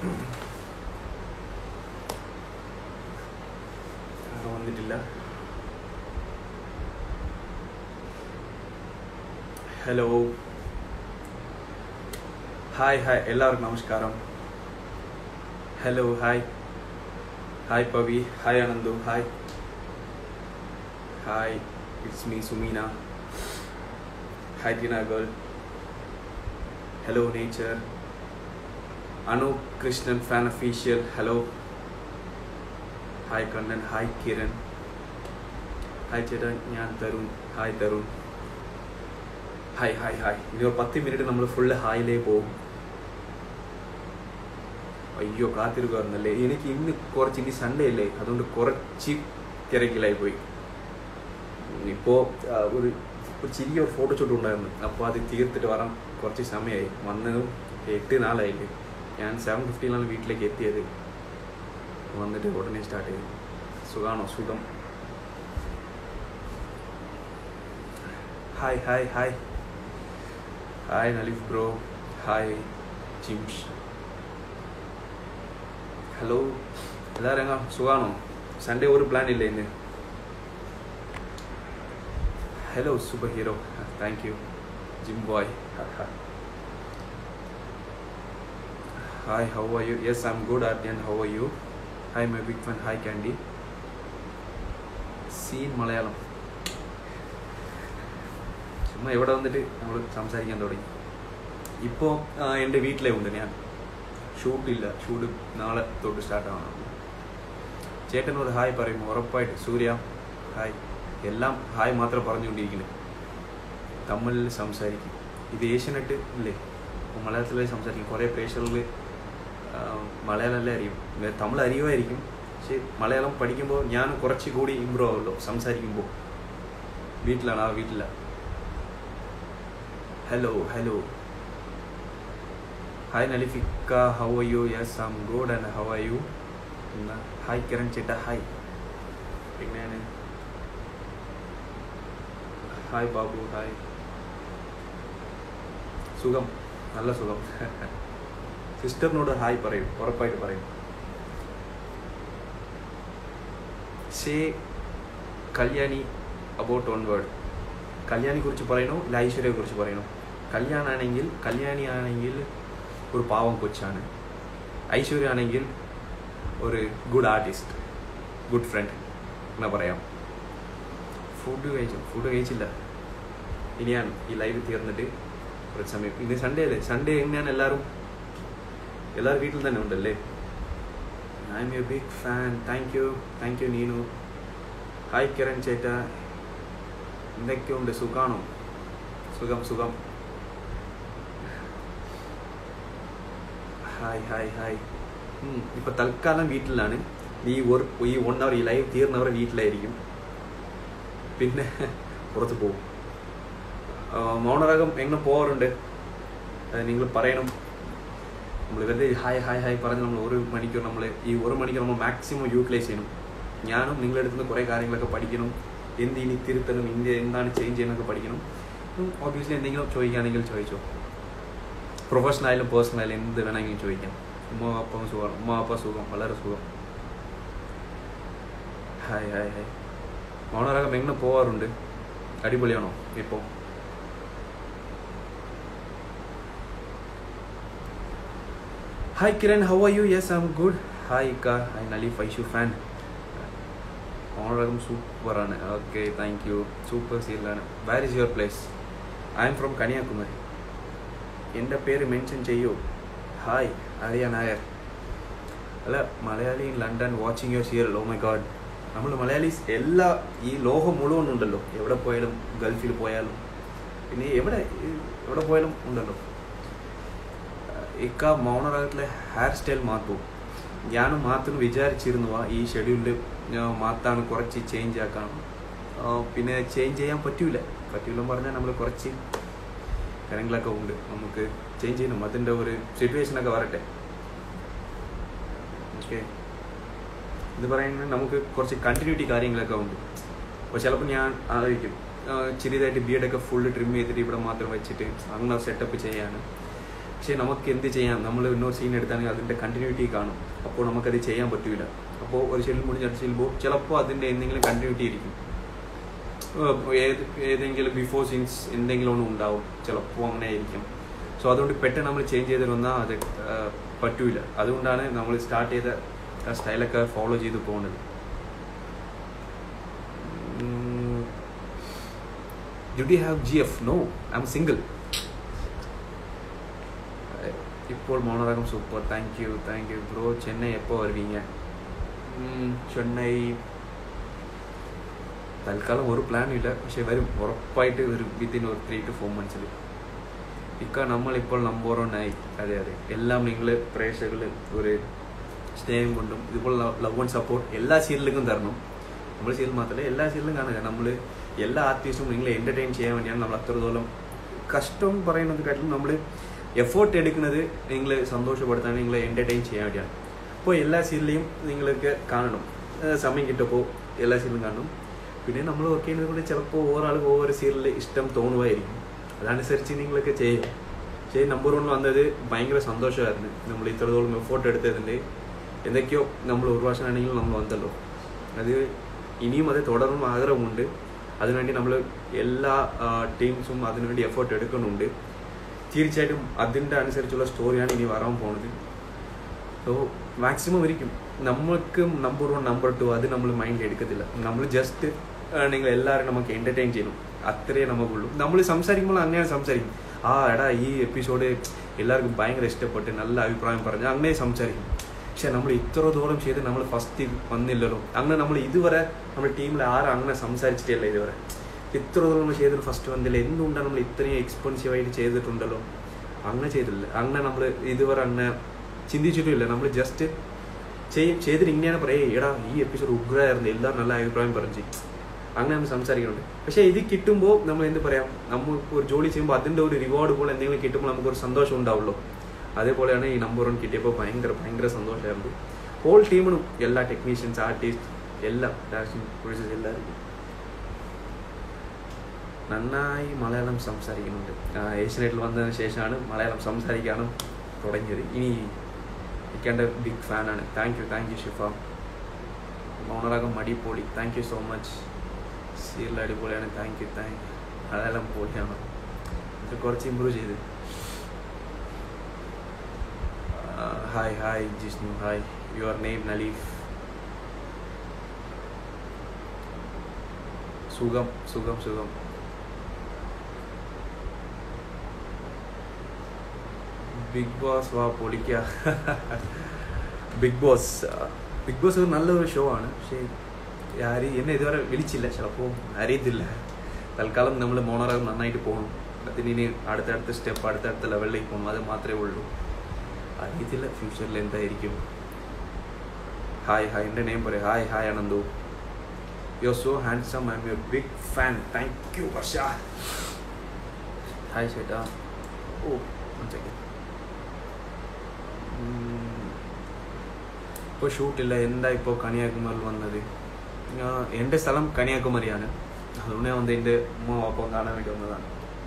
ആരോ വന്നിട്ടില്ല hello hi hi എല്ലാവർക്കും നമസ്കാരം hello hi hi Pavi hi Ananthu hi hi it's me Sumeena hi Teena girl hello nature Anu Krishnan fan official hello hi Kannan hi Kiran hi ചേട്ടാ ഞാൻ Tarun hi Tarun hi hi hi ഇനി ഒരു പത്ത് minute നമ്മൾ ഫുള്ള് ഹായിലേ പോകും അയ്യോ കാത്തിരിക്കുവായിരുന്നല്ലേ എനിക്ക് ഇന്ന് കുറച്ച് ഇനി സൺഡേ അല്ലേ അതുകൊണ്ട് കുറച്ച് തിരക്കിലായി പോയി ഇപ്പോൾ ഒരു ഒരു ചെറിയ ഒരു ഫോട്ടോ ഷൂട്ട് ഉണ്ടായിരുന്നു അപ്പോൾ അത് തീർത്തിട്ട് വരാൻ കുറച്ച് സമയമായി വന്നതും എട്ട് നാളായില്ലേ ഞാൻ സെവൻ ഫിഫ്റ്റീനാണ് വീട്ടിലേക്ക് എത്തിയത് വന്നിട്ട് ഉടനെ സ്റ്റാർട്ട് ചെയ്തു സുഖാണോ സുഖം hi hi hi hi Nalif bro hi Jimsh hello എല്ലാവരും എങ്ങാ സുഖാണോ സൺഡേ ഒരു പ്ലാൻ ഇല്ല ഇന്ന് hello super hero thank you gym boy hi how are you yes I'm good art and how are you hi my big fan hi candy scene Malayalam ചുമ്മാ ഇവിടെ വന്നിട്ട് നമ്മൾ സംസാരിക്കാൻ തുടങ്ങി ഇപ്പോൾ എൻ്റെ വീട്ടിലേ ഉണ്ട് ഞാൻ ഷൂട്ടില്ല ഷൂട്ട് നാളെ തൊട്ട് സ്റ്റാർട്ട് ആവണം ചേട്ടനോട് ഹായ് പറയും ഉറപ്പായിട്ട് സൂര്യ ഹായ് എല്ലാം ഹായ് മാത്രം പറഞ്ഞുകൊണ്ടിരിക്കുന്നത് തമിഴിൽ സംസാരിക്കും ഇത് ഏഷ്യനെട്ട് ഇല്ലേ അപ്പോൾ മലയാളത്തിലേ സംസാരിക്കും കുറേ പ്രേക്ഷകരിൽ മലയാളമല്ലേ അറിയും തമിഴ് അറിയുമായിരിക്കും പക്ഷേ മലയാളം പഠിക്കുമ്പോൾ ഞാൻ കുറച്ച് കൂടി ഇമ്പ്രൂവ് ആവുമല്ലോ സംസാരിക്കുമ്പോൾ വീട്ടിലാണ് ആ വീട്ടിലാണ് ഹലോ ഹലോ ഹായ് നലിഫിക്ക how are you yes I'm good and how are you hi Kiran ചേട്ടാ ഹായ് പിന്നെ ഹായ് ബാബു ഹായ് സുഖം നല്ല സുഖം സിസ്റ്ററിനോട് ഹായ് പറയും ഉറപ്പായിട്ട് പറയും say Kalyani about one word Kalyani കുറിച്ച് പറയണോ ഇല്ല ഐശ്വര്യയെ കുറിച്ച് പറയണോ കല്യാണാണെങ്കിൽ കല്യാണി ആണെങ്കിൽ ഒരു പാവം കൊച്ചാണ് ഐശ്വര്യ ആണെങ്കിൽ ഒരു ഗുഡ് ആർട്ടിസ്റ്റ് ഗുഡ് ഫ്രണ്ട് എന്ന് പറയാം ഫുഡ് കഴിച്ചു ഫുഡ് കഴിച്ചില്ല ഇനിയാണ് ഈ ലൈവ് തീർന്നിട്ട് കുറച്ച് സമയം ഇന്ന് സൺഡേ അല്ലേ സൺഡേ എങ്ങനെയാണ് എല്ലാവരും എല്ലാവരും വീട്ടിൽ തന്നെ ഉണ്ടല്ലേ I'm a big fan thank you thank you Neenu hi Kiran ചേട്ടാ എന്തൊക്കെയുണ്ട് സുഖാണോ സുഖം സുഖം ഹായ് ഹായ് ഹായ് ഇപ്പൊ തൽക്കാലം വീട്ടിലാണ് ഈ ഒരു ഈ വൺ അവർ ഈ ലൈവ് തീർന്നവർ വീട്ടിലായിരിക്കും പിന്നെ പുറത്ത് പോകും മൗനരാഗം എങ്ങനെ പോകാറുണ്ട് നിങ്ങൾ പറയണം നമ്മൾ വെറുതെ ഹായ് ഹായ് ഹായ് പറഞ്ഞ് നമ്മൾ ഒരു മണിക്കൂർ നമ്മൾ ഈ ഒരു മണിക്കൂർ നമ്മൾ മാക്സിമം യൂട്ടിലൈസ് ചെയ്യണം ഞാനും നിങ്ങളുടെ അടുത്ത് നിന്ന് കുറേ കാര്യങ്ങളൊക്കെ പഠിക്കണം എന്ത് ഇനി തിരുത്തണം ഇന്ത്യ എന്താണ് ചേഞ്ച് ചെയ്യണമെന്നൊക്കെ പഠിക്കണം ഓബിയസ്ലി എന്തെങ്കിലും ചോദിക്കുകയാണെങ്കിൽ ചോദിച്ചോ പ്രൊഫഷണൽ ആയാലും പേഴ്സണൽ ആയാലും എന്ത് വേണമെങ്കിലും ചോദിക്കാം ഉമ്മ അപ്പം സുഖം ഉമ്മ അപ്പ സുഖം വളരെ സുഖം ഹായ് ഹായ് ഹായ് മൗനരാഗം എങ്ങനെ പോവാറുണ്ട് അടിപൊളിയാണോ ഇപ്പോൾ hi Kiran how are you yes I'm good hi ഇക്ക ഹായ് നലീഫ് ഐഷു ഫാൻ ഓണറകം സൂപ്പറാണ് ഓക്കെ താങ്ക് യു സൂപ്പർ സീലാണ് where is your place I'm from Kanyakumari എൻ്റെ പേര് മെൻഷൻ ചെയ്യൂ ഹായ് ആര്യ നായർ അല്ല Malayali in London watching your serial oh my god നമ്മൾ മലയാളീസ് എല്ലാ ഈ ലോകം മുഴുവൻ ഉണ്ടല്ലോ എവിടെ പോയാലും ഗൾഫിൽ പോയാലും പിന്നെ എവിടെ എവിടെ പോയാലും ഉണ്ടല്ലോ ഇക്ക മൗനറാഗത്തിലെ ഹെയർ സ്റ്റൈൽ മാറ്റും ഞാനും മാറ്റുന്നു വിചാരിച്ചിരുന്നു ഈ ഷെഡ്യൂളിൽ മാറ്റാണ് കുറച്ച് ചേഞ്ച് ആക്കാൻ പിന്നെ ചേഞ്ച് ചെയ്യാൻ പറ്റൂല പറ്റൂല പറഞ്ഞാൽ നമ്മൾ കുറച്ച് കാര്യങ്ങളൊക്കെ ഉണ്ട് നമുക്ക് ചേഞ്ച് ചെയ്യണം അതിൻ്റെ ഒരു സിറ്റുവേഷനൊക്കെ വരട്ടെ ഓക്കെ ഇത് പറയുന്നത് നമുക്ക് കുറച്ച് കണ്ടിന്യൂറ്റി കാര്യങ്ങളൊക്കെ ഉണ്ട് അപ്പോൾ ചിലപ്പോൾ ഞാൻ ആലോചിക്കും ചെറിയതായിട്ട് ബിയഡൊക്കെ ഫുള്ള് ട്രിം ചെയ്തിട്ട് ഇവിടെ മാത്രം വെച്ചിട്ട് അങ്ങനെ സെറ്റപ്പ് ചെയ്യാണ് പക്ഷേ നമുക്ക് എന്ത് ചെയ്യാം നമ്മൾ ഇന്നൊരു സീൻ എടുത്താണെങ്കിൽ അതിൻ്റെ കണ്ടിന്യൂറ്റി കാണും അപ്പോൾ നമുക്കത് ചെയ്യാൻ പറ്റില്ല അപ്പോൾ ഒരു ഷെല്ലിൽ മുടിഞ്ഞ് അടുത്ത ഷെല്ലുമ്പോൾ ചിലപ്പോൾ അതിൻ്റെ എന്തെങ്കിലും കണ്ടിന്യൂറ്റി ഇരിക്കും ഏഹ് ഏത് ഏതെങ്കിലും ബിഫോർ സീൻസ് എന്തെങ്കിലും ഒന്നും ഉണ്ടാവും ചിലപ്പോൾ അങ്ങനെ ആയിരിക്കും സോ അതുകൊണ്ട് പെട്ടെന്ന് നമ്മൾ ചേഞ്ച് ചെയ്ത് വന്നാൽ അത് ഏഹ് പറ്റൂല അതുകൊണ്ടാണ് നമ്മൾ സ്റ്റാർട്ട് ചെയ്ത ആ സ്റ്റൈലൊക്കെ ഫോളോ ചെയ്ത് പോകുന്നത് ഡു ഡി have G F no I'm single ഇപ്പോൾ മോണറാകം super thank you thank you bro Chennai எப்போ வருவீங்க ഉം, ചെന്നൈ തൽക്കാലം ഒരു പ്ലാനും ഇല്ല പക്ഷെ വരും ഉറപ്പായിട്ട് വരും വിത്തിൻ ഒരു ത്രീ ടു ഫോർ മന്ത്സിൽ ഇക്ക നമ്മളിപ്പോൾ നമ്പർ വൺ ആയി അതെ അതെ എല്ലാം നിങ്ങൾ പ്രേക്ഷകർ ഒരു സ്നേഹം കൊണ്ടും ഇതുപോലെ ലവ് ആൻഡ് സപ്പോർട്ട് എല്ലാ സീരിയലിലും തരണം നമ്മൾ സീരിയൽ മാത്രമല്ല എല്ലാ സീരിയലും കാണുക നമ്മൾ എല്ലാ ആർട്ടിസ്റ്റും നിങ്ങളെ എൻ്റർടൈൻ ചെയ്യാൻ വേണ്ടിയാണ് നമ്മൾ അത്രത്തോളം കഷ്ടം പറയുന്നത് കാട്ടിലും നമ്മൾ എഫേർട്ട് എടുക്കുന്നത് നിങ്ങളെ സന്തോഷപ്പെടുത്താൻ നിങ്ങളെ എൻ്റർടൈൻ ചെയ്യാൻ വേണ്ടിയാണ് അപ്പോൾ എല്ലാ സീരിയലെയും നിങ്ങൾക്ക് കാണണം ഏഹ് സമയം കിട്ടപ്പോൾ എല്ലാ സീരിയലും കാണണം പിന്നെ നമ്മൾ വർക്ക് ചെയ്യുന്നത് കൊണ്ട് ചിലപ്പോൾ ഓരോരാൾക്ക് ഓരോ സീരിയലിൽ ഇഷ്ടം തോന്നുമായിരിക്കും അതനുസരിച്ച് നിങ്ങളൊക്കെ ചെയ്യും പക്ഷേ നമ്പർ വൺ വന്നത് ഭയങ്കര സന്തോഷമായിരുന്നു നമ്മൾ ഇത്രത്തോളം എഫോർട്ട് എടുത്തതിൻ്റെ എന്തൊക്കെയോ നമ്മൾ ഒരു പ്രാവശ്യമാണെങ്കിലും നമ്മൾ വന്നല്ലോ അത് ഇനിയും അത് തുടരണം ആഗ്രഹമുണ്ട് അതിനുവേണ്ടി നമ്മൾ എല്ലാ ടീംസും അതിനുവേണ്ടി എഫേർട്ട് എടുക്കുന്നുണ്ട് തീർച്ചയായിട്ടും അതിൻ്റെ അനുസരിച്ചുള്ള സ്റ്റോറിയാണ് ഇനി വരാൻ പോകുന്നത് സോ മാക്സിമം ഇരിക്കും നമ്മൾക്ക് നമ്പർ വൺ നമ്പർ ടു അത് നമ്മൾ മൈൻഡിൽ എടുക്കത്തില്ല നമ്മൾ ജസ്റ്റ് നിങ്ങൾ എല്ലാവരും നമുക്ക് എൻ്റർടൈൻ ചെയ്യണം അത്രയേ നമുക്കുള്ളൂ നമ്മൾ സംസാരിക്കുമ്പോൾ അങ്ങനെയാണ് സംസാരിക്കും ആ എടാ ഈ എപ്പിസോഡ് എല്ലാവർക്കും ഭയങ്കര ഇഷ്ടപ്പെട്ട് നല്ല അഭിപ്രായം പറഞ്ഞ് അങ്ങനെ സംസാരിക്കും പക്ഷെ നമ്മൾ ഇത്ര ദൂരം ചെയ്ത് നമ്മൾ ഫസ്റ്റ് വന്നില്ലല്ലോ അങ്ങനെ നമ്മൾ ഇതുവരെ നമ്മുടെ ടീമിൽ ആരും അങ്ങനെ സംസാരിച്ചിട്ടില്ല ഇതുവരെ ഇത്ര ദൂരം നമ്മൾ ചെയ്തിട്ട് ഫസ്റ്റ് വന്നില്ല എന്തുകൊണ്ടാണ് നമ്മൾ ഇത്രയും എക്സ്പെൻസീവ് ആയിട്ട് ചെയ്തിട്ടുണ്ടല്ലോ അങ്ങനെ ചെയ്തില്ല അങ്ങനെ നമ്മൾ ഇതുവരെ അങ്ങനെ ചിന്തിച്ചിട്ടുമില്ല നമ്മൾ ജസ്റ്റ് ചെയ് ചെയ്തിട്ട് ഇങ്ങനെയാണ് പറയേ എടാ ഈ എപ്പിസോഡ് ഉഗ്രമായിരുന്നു എല്ലാം നല്ല അഭിപ്രായം പറഞ്ഞു അങ്ങനെ നമ്മൾ സംസാരിക്കുന്നുണ്ട് പക്ഷേ ഇത് കിട്ടുമ്പോൾ നമ്മൾ എന്ത് പറയാം നമ്മൾ ഒരു ജോലി ചെയ്യുമ്പോൾ അതിൻ്റെ ഒരു റിവാർഡ് പോലെ എന്തെങ്കിലും കിട്ടുമ്പോൾ നമുക്കൊരു സന്തോഷം ഉണ്ടാവുള്ളൂ അതേപോലെയാണ് ഈ നമ്പർ വൺ കിട്ടിയപ്പോൾ ഭയങ്കര ഭയങ്കര സന്തോഷമായിരുന്നു ഹോൾ ടീമിനും എല്ലാ ടെക്നീഷ്യൻസ് ആർട്ടിസ്റ്റ് എല്ലാം ഡയറക്ഷൻ പ്രൊഡ്യൂസേഴ്സ് എല്ലാവർക്കും നന്നായി മലയാളം സംസാരിക്കുന്നുണ്ട് ഏഷ്യനെറ്റിൽ വന്നതിന് ശേഷമാണ് മലയാളം സംസാരിക്കാനും തുടങ്ങിയത് ഇനി എനിക്ക് എൻ്റെ ബിഗ് ഫാനാണ് thank you thank you Shifa Mounaragam മടിപ്പൊളി thank you so much serial അടിപൊളിയാണ് thank you thank you Malayalam പൊളിയാണ് ഇത് കുറച്ച് ഇമ്പ്രൂവ് ചെയ്ത് hi hi Jishnu hi your name Naleef സുഖം സുഖം സുഖം ബിഗ് ബോസ് വാ പൊളിക്ക ബിഗ് ബോസ് ബിഗ് ബോസ് ഒരു നല്ലൊരു ഷോ ആണ് പക്ഷേ ആരും എന്നെ ഇതുവരെ വിളിച്ചില്ല ചിലപ്പോൾ അറിയത്തില്ല തൽക്കാലം നമ്മൾ മോണറാകും നന്നായിട്ട് പോകണം അതിന് ഇനി അടുത്തടുത്ത സ്റ്റെപ്പ് അടുത്തടുത്ത ലെവലിലേക്ക് പോകണം അത് മാത്രമേ ഉള്ളൂ അറിയത്തില്ല ഫ്യൂച്ചറിൽ എന്തായിരിക്കും ഹായ് ഹായ് എൻ്റെ നെയിം പറയാം hi hi Ananthu you are so handsome I'm your big fan thank you Varsha hi ചേട്ടാ ഓ സെക്കൻഡ് ഇപ്പോൾ ഷൂട്ടില്ല എന്താ ഇപ്പോൾ കന്യാകുമാരിൽ വന്നത് ഞാൻ- എൻ്റെ സ്ഥലം കന്യാകുമാരിയാണ് അതുകൊണ്ട് ഞാൻ വന്ന് എൻ്റെ ഉമ്മ ഒപ്പം കാണാൻ വേണ്ടി വന്നതാണ്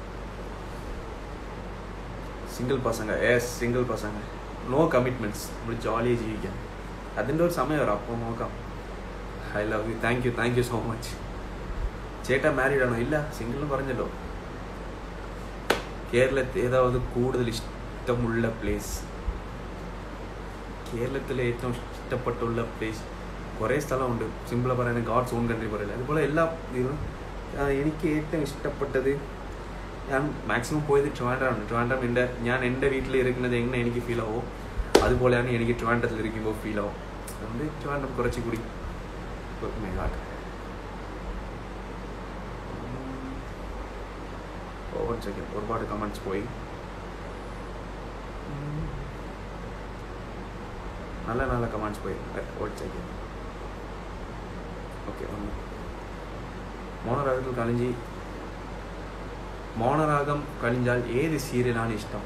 സിംഗിൾ പസങ്ക ഏസ് സിംഗിൾ പസങ്ക നോ കമ്മിറ്റ്മെൻറ്റ്സ് നമ്മൾ ജോലിയായി ജീവിക്കാം അതിൻ്റെ ഒരു സമയം വരാം അപ്പോൾ നോക്കാം I love you thank you thank you so much ചേട്ടാ മാരീഡ് ആണോ ഇല്ല സിംഗിൾ പറഞ്ഞല്ലോ കേരളത്തിൽ ഏതാവത് കൂടുതൽ ഇഷ്ടമുള്ള പ്ലേസ് കേരളത്തിലെ ഏറ്റവും ഇഷ്ടപ്പെട്ടുള്ള പ്ലേസ് കുറേ സ്ഥലമുണ്ട് സിമ്പിൾ പറയുന്നത് ഗോഡ്സ് ഓൺ കൺട്രി പറയില്ല അതുപോലെ എല്ലാം ഇതിലും ആ, എനിക്ക് ഏറ്റവും ഇഷ്ടപ്പെട്ടത് ഞാൻ മാക്സിമം പോയത് ട്രിവാൻഡ്രമാണ് ട്രിവാൻഡ്രം എൻ്റെ ഞാൻ എൻ്റെ വീട്ടിൽ ഇരിക്കുന്നത് എങ്ങനെ എനിക്ക് ഫീൽ ആവോ അതുപോലെയാണ് എനിക്ക് ട്രിവാൻഡ്രത്തിൽ ഇരിക്കുമ്പോൾ ഫീൽ ആവും അതുകൊണ്ട് ട്രിവാൻഡ്രം കുറച്ചുകൂടി മേഘാട്ട് ഓവർ സെക്കൻഡ് ഒരുപാട് കമൻറ്റ്സ് പോയി ഉം. നല്ല നല്ല കമാൻഡ്സ് പോയി ഓടിച്ചേക്ക് ഓക്കെ ഒന്ന് മോണരാഗത്തിൽ കളിഞ്ചി മോണരാഗം കളിഞ്ചാൽ ഏത് സീരിയലാണ് ഇഷ്ടം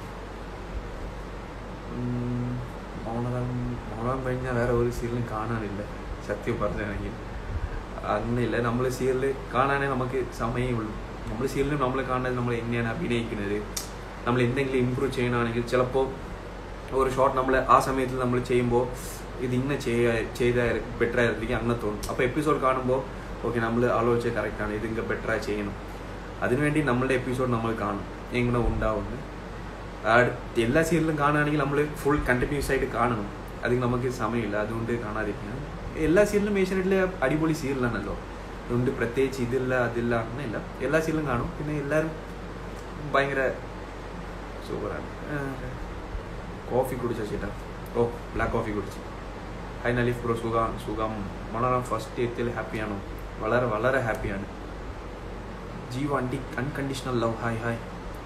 ഉം, മൗനരാഗം മൗനരാഗം കഴിഞ്ഞാൽ വേറെ ഒരു സീരിയലും കാണാനില്ല സത്യം പറഞ്ഞാണെങ്കിൽ അങ്ങനെയില്ല നമ്മൾ സീരിയൽ കാണാനേ നമുക്ക് സമയമേ ഉള്ളൂ നമ്മൾ സീരിയലും നമ്മൾ കാണുന്നത് നമ്മൾ എങ്ങനെയാണ് അഭിനയിക്കുന്നത് നമ്മൾ എന്തെങ്കിലും ഇമ്പ്രൂവ് ചെയ്യണമെങ്കിൽ ചിലപ്പോൾ ഒരു ഷോട്ട് നമ്മൾ ആ സമയത്തിൽ നമ്മൾ ചെയ്യുമ്പോൾ ഇത് ഇന്ന ചെയ്യ ചെയ്താൽ ബെറ്റർ ആയിരിക്കും അങ്ങനെ തോന്നും അപ്പോൾ എപ്പിസോഡ് കാണുമ്പോൾ ഓക്കെ നമ്മൾ ആലോചിച്ച് കറക്റ്റാണ് ഇത് ഇങ്ങനെ ബെറ്ററായി ചെയ്യണം അതിനുവേണ്ടി നമ്മളുടെ എപ്പിസോഡ് നമ്മൾ കാണും എങ്ങനെ ഉണ്ടാവുമെന്ന് ആ- എല്ലാ സീരിയലും കാണുകയാണെങ്കിൽ നമ്മൾ ഫുൾ കണ്ടിന്യൂസ് ആയിട്ട് കാണണം അതിന് നമുക്ക് സമയമില്ല അതുകൊണ്ട് കാണാതിരിക്കണം എല്ലാ സീരിയലും ഏഷ്യാനെറ്റിലെ അടിപൊളി സീരിയലാണല്ലോ അതുകൊണ്ട് പ്രത്യേകിച്ച് ഇതില്ല അതില്ല അങ്ങനെയില്ല എല്ലാ സീരിയലും കാണും പിന്നെ എല്ലാവരും ഭയങ്കര സൂപ്പറാണ് കോഫി കുടിച്ച ചേട്ടാ ഓ ബ്ലാക്ക് കോഫി കുടിച്ചു ഹൈ നലീഫ് ബ്രോ സുഖം സുഖം വളരെ ഫസ്റ്റ് എത്തിയതിൽ ഹാപ്പിയാണോ വളരെ വളരെ ഹാപ്പിയാണ് ജീവ അണ്ടി അൺകണ്ടീഷണൽ ലവ് ഹായ് ഹായ്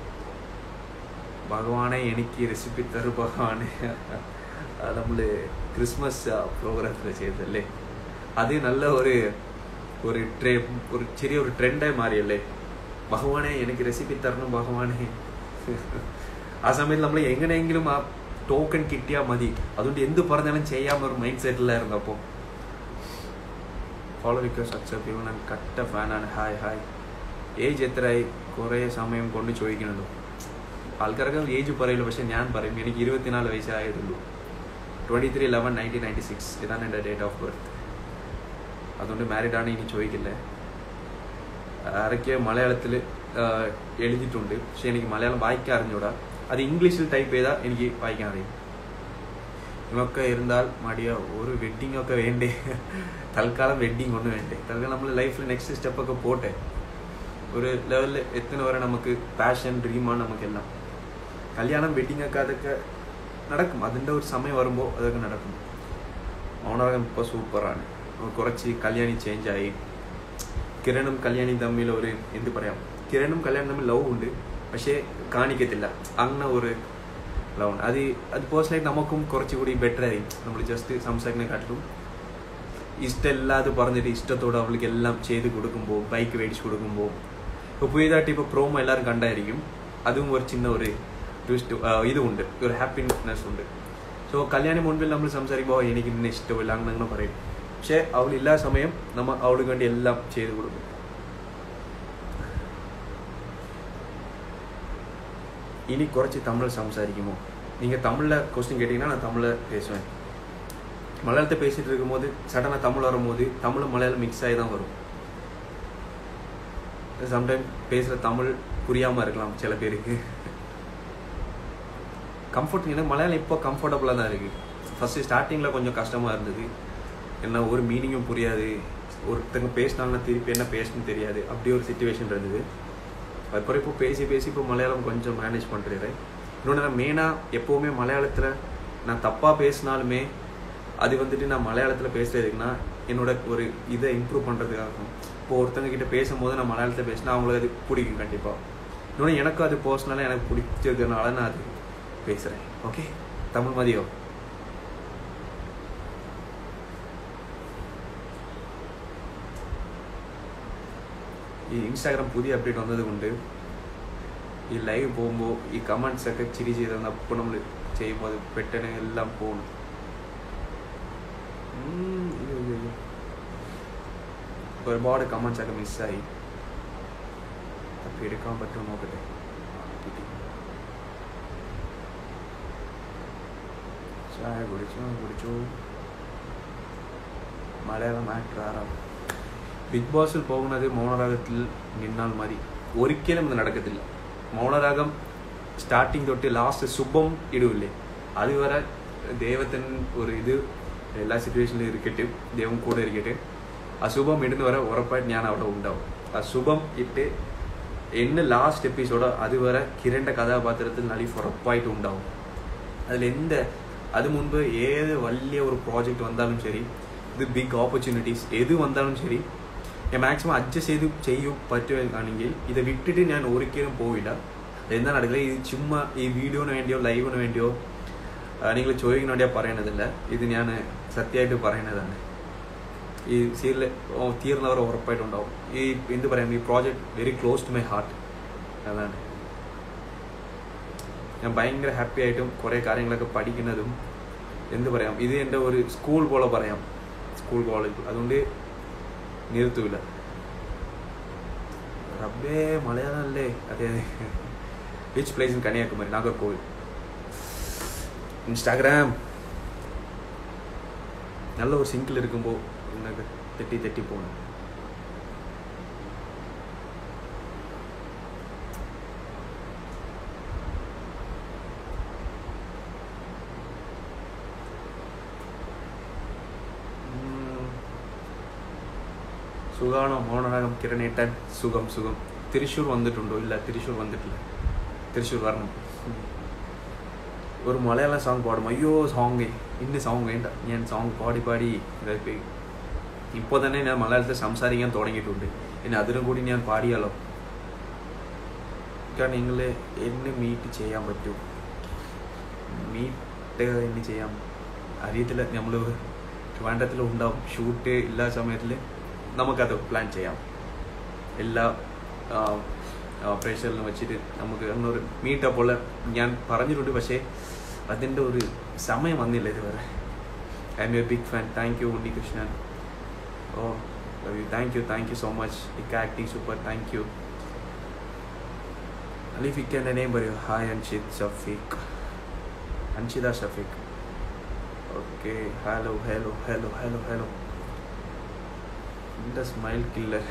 ഭഗവാനെ എനിക്ക് റെസിപ്പി തരു ഭഗവാനെ നമ്മൾ ക്രിസ്മസ് പ്രോഗ്രാമിൽ ചെയ്തല്ലേ അത് നല്ല ഒരു ഒരു ട്രെ ഒരു ചെറിയ ഒരു ട്രെൻഡായി മാറിയല്ലേ ഭഗവാനെ എനിക്ക് റെസിപ്പി തരണം ഭഗവാനെ ആ സമയത്ത് നമ്മൾ എങ്ങനെയെങ്കിലും ആ ടോക്കൺ കിട്ടിയാൽ മതി അതുകൊണ്ട് എന്ത് പറഞ്ഞാലും ചെയ്യാമെന്നൊരു മൈൻഡ് സെറ്റിലായിരുന്നു അപ്പോൾ ഫോളോ റിക്വസ്റ്റ് അക്സെപ്റ്റ് ചെയ്യുമ്പോൾ ഞാൻ കട്ട ഫാനാണ് ഹായ് ഹായ് ഏജ് എത്രയായി കുറേ സമയം കൊണ്ട് ചോദിക്കണല്ലോ ആൾക്കാർക്ക് ഏജ് പറയില്ല പക്ഷെ ഞാൻ പറയും എനിക്ക് ഇരുപത്തിനാല് വയസ്സായതുള്ളൂ twenty three eleven nineteen ninety six ഇതാണ് എൻ്റെ ഡേറ്റ് ഓഫ് ബർത്ത് അതുകൊണ്ട് മാരീഡ് ആണ് ഇനി ചോദിക്കില്ലേ ആരൊക്കെ മലയാളത്തിൽ എഴുതിയിട്ടുണ്ട് പക്ഷെ എനിക്ക് മലയാളം വായിക്കാൻ അറിഞ്ഞൂടാ അത് ഇംഗ്ലീഷിൽ ടൈപ്പ് ചെയ്താൽ എനിക്ക് വായിക്കാൻ അറിയും ഇവൊക്കെ ഇരുന്നാൽ മടിയ ഒരു വെഡിങ് ഒക്കെ വേണ്ടേ തൽക്കാലം വെഡിങ് ഒന്നും വേണ്ടേ തൽക്കാലം നമ്മൾ ലൈഫിൽ നെക്സ്റ്റ് സ്റ്റെപ്പൊക്കെ പോട്ടെ ഒരു ലെവലിൽ എത്തുന്ന വരെ നമുക്ക് പാഷൻ ഡ്രീമാണ് നമുക്കെല്ലാം കല്യാണം വെഡിങ് ഒക്കെ അതൊക്കെ നടക്കും അതിൻ്റെ ഒരു സമയം വരുമ്പോൾ അതൊക്കെ നടക്കും ഓണറകം ഇപ്പോൾ സൂപ്പറാണ് കുറച്ച് കല്യാണി ചേഞ്ചായി കിരണും കല്യാണിയും തമ്മിൽ ഒരു എന്ത് പറയാം കിരണും കല്യാണും തമ്മിൽ ലവ് ഉണ്ട് പക്ഷേ കാണിക്കത്തില്ല അങ്ങനെ ഒരു ലവ് ഉണ്ട് അത് അത് പേഴ്സണലായിട്ട് നമുക്കും കുറച്ചുകൂടി ബെറ്റർ ആയി നമ്മൾ ജസ്റ്റ് സംസാരിക്കുന്നതിനെക്കാട്ടിലും ഇഷ്ടമില്ലാതെ പറഞ്ഞിട്ട് ഇഷ്ടത്തോടെ അവൾക്ക് എല്ലാം ചെയ്ത് കൊടുക്കുമ്പോൾ ബൈക്ക് മേടിച്ച് കൊടുക്കുമ്പോൾ ഇപ്പോൾ പുതിയതായിട്ട് ഇപ്പോൾ പ്രോമോ എല്ലാവരും കണ്ടായിരിക്കും അതും ഒരു ചിന്ന ഒരു ട്വിസ്റ്റ് ഇതുമുണ്ട് ഒരു ഹാപ്പിനെസ് ഉണ്ട് സോ കല്യാണി മുൻപിൽ നമ്മൾ സംസാരിക്കുമ്പോൾ എനിക്ക് ഇന്ന ഇഷ്ടമില്ല അങ്ങനെ അങ്ങനെ പറയും പക്ഷേ അവളില്ലാ സമയം നമ്മൾ അവൾക്ക് വേണ്ടി എല്ലാം ചെയ്ത് കൊടുക്കും இனி குறைச்சி தமிழ் சம்சாரிக்குமோ நீங்கள் தமிழில் கொஸ்டின் கேட்டிங்கன்னா நான் தமிழில் பேசுவேன் மலையாளத்தை பேசிகிட்டு இருக்கும்போது சடனாக தமிழ் வரும்போது தமிழும் மலையாளம் மிக்ஸ் ஆகி தான் வரும் சம்டைம் பேசுகிற தமிழ் புரியாமல் இருக்கலாம் சில பேருக்கு கம்ஃபர்ட் எனக்கு மலையாளம் இப்போ கம்ஃபர்டபுளாக தான் இருக்குது ஃபஸ்ட்டு ஸ்டார்டிங்கில் கொஞ்சம் கஷ்டமாக இருந்தது என்ன ஒரு மீனிங்கும் புரியாது ஒருத்தங்க பேசினாங்கன்னா திருப்பி என்ன பேசணும்னு தெரியாது அப்படி ஒரு சுச்சுவேஷன் இருந்தது அப்புறம் இப்போ பேசி பேசி இப்போ மலையாளம் கொஞ்சம் மேனேஜ் பண்ணுறேன் இன்னொன்று நான் மெயினாக எப்போவுமே மலையாளத்தில் நான் தப்பாக பேசினாலுமே அது வந்துட்டு நான் மலையாளத்தில் பேசுறதுக்குன்னா என்னோட ஒரு இதை இம்ப்ரூவ் பண்ணுறதுக்காகும் இப்போ ஒருத்தங்க கிட்ட பேசும்போது நான் மலையாளத்தில் பேசினா அவங்களுக்கு அது பிடிக்கும் கண்டிப்பாக இன்னொன்று எனக்கும் அது பர்சனலாக எனக்கு பிடிச்சிருக்கிறதுனால நான் அது பேசுகிறேன் ஓகே தமிழ் மதியம் ഈ ഇൻസ്റ്റാഗ്രാം പുതിയ അപ്ഡേറ്റ് വന്നത് കൊണ്ട് ഈ ലൈവ് പോകുമ്പോൾ ഈ കമൻസ് ഒക്കെ ചിരി ചെയ്ത് അപ്പോൾ നമ്മൾ ചെയ്യുമ്പോൾ അത് പെട്ടെന്ന് എല്ലാം പോകണം ഉം, അയ്യോ, അയ്യോ, അയ്യോ. ഒരുപാട് കമൻസ് ഒക്കെ മിസ്സായി അപ്പോൾ എടുക്കാൻ പറ്റുമോ നോക്കട്ടെ കിട്ടി. ചായ കുടിച്ചു കുടിച്ചു മലയാളം ആക്ടർ ആറാം ബിഗ് ബോസിൽ പോകുന്നത് മൗനരാഗത്തിൽ നിന്നാൽ മതി ഒരിക്കലും ഇത് നടക്കത്തില്ല മൗനരാഗം സ്റ്റാർട്ടിങ് തൊട്ട് ലാസ്റ്റ് ശുഭം ഇടൂല്ലേ അതുവരെ ദൈവത്തിന് ഒരു ഇത് എല്ലാ സിറ്റുവേഷനിലും ഇരിക്കട്ടെ ദൈവം കൂടെ ഇരിക്കട്ടെ അശുഭം ഇടുന്ന വരെ ഉറപ്പായിട്ട് ഞാൻ അവിടെ ഉണ്ടാവും അശുഭം ഇട്ട് എന്ന് ലാസ്റ്റ് എപ്പിസോഡ് അതുവരെ കിരണിന്റെ കഥാപാത്രത്തിൽ നലീഫ് ഉറപ്പായിട്ടും ഉണ്ടാവും അതിൽ എന്ത് അത് മുൻപ് ഏത് വലിയ ഒരു പ്രോജക്റ്റ് വന്നാലും ശരി ഇത് ബിഗ് ഓപ്പർച്യൂണിറ്റീസ് ഏത് വന്നാലും ശരി ഞാൻ മാക്സിമം അഡ്ജസ്റ്റ് ചെയ്ത് ചെയ്യും പറ്റുകയാണെങ്കിൽ ഇത് വിട്ടിട്ട് ഞാൻ ഒരിക്കലും പോവില്ല എന്താ നടക്കില്ല ഇത് ചുമ്മാ ഈ വീഡിയോന് വേണ്ടിയോ ലൈവിന് വേണ്ടിയോ നിങ്ങൾ ചോദിക്കുന്ന വേണ്ടിയോ പറയണതില്ല ഇത് ഞാൻ സത്യമായിട്ട് പറയണതാണ് ഈ സീരിയൽ തീർന്നവർ ഉറപ്പായിട്ടുണ്ടാവും ഈ എന്ത് പറയാം ഈ project very close to my heart അതാണ് ഞാൻ ഭയങ്കര ഹാപ്പി ആയിട്ടും കുറേ കാര്യങ്ങളൊക്കെ പഠിക്കുന്നതും എന്ത് പറയാം ഇത് എൻ്റെ ഒരു സ്കൂൾ പോലെ പറയാം സ്കൂൾ കോളേജ് അതുകൊണ്ട് നിർത്തൂല റബ്ബേ മലയാളം അല്ലേ അതെ അതെ which place in Kanyakumari Nagercoil Instagram நல்ல ஒரு சிங்கிள் இருக்கும்போ எனக்கு തെറ്റി തെറ്റി പോകണം സുഖാണോ മോഹനരാഗം കിരണേട്ടൻ സുഖം സുഖം തൃശ്ശൂർ വന്നിട്ടുണ്ടോ ഇല്ല തൃശ്ശൂർ വന്നിട്ടില്ല തൃശ്ശൂർ വരണം ഒരു മലയാളം സോങ് പാടും അയ്യോ സോങ് ഇന്ന സോങ് വേണ്ട ഞാൻ സോങ് പാടി പാടി ഇതായിപ്പോയി ഇപ്പോൾ തന്നെ ഞാൻ മലയാളത്തിൽ സംസാരിക്കാൻ തുടങ്ങിയിട്ടുണ്ട് ഇനി അതിനും കൂടി ഞാൻ പാടിയാലോ കാരണം നിങ്ങൾ എന്നെ മീറ്റ് ചെയ്യാൻ പറ്റും മീറ്റ് എന്നെ ചെയ്യാം അറിയത്തില്ല നമ്മൾ ട്രിവാൻഡ്രത്തിൽ ഉണ്ടാവും ഷൂട്ട് എല്ലാ സമയത്തിൽ നമുക്കത് പ്ലാൻ ചെയ്യാം എല്ലാ പ്രേക്ഷകരിലും വെച്ചിട്ട് നമുക്ക് അങ്ങനൊരു മീറ്റപ്പ് ഉള്ള ഞാൻ പറഞ്ഞിട്ടുണ്ട് പക്ഷേ അതിൻ്റെ ഒരു സമയം വന്നില്ല ഇതുവരെ I'm a big fan thank you Unnikrishnan oh love you thank you thank you so much ഇക്ക acting super thank you Aleef ഇക്കൻ്റെ നെയിം പറയൂ hi Anshid Shafeeq Anshida Shafeeq okay hello hello hello hello hello എൻ്റെ സ്മൈൽ കില്ലർ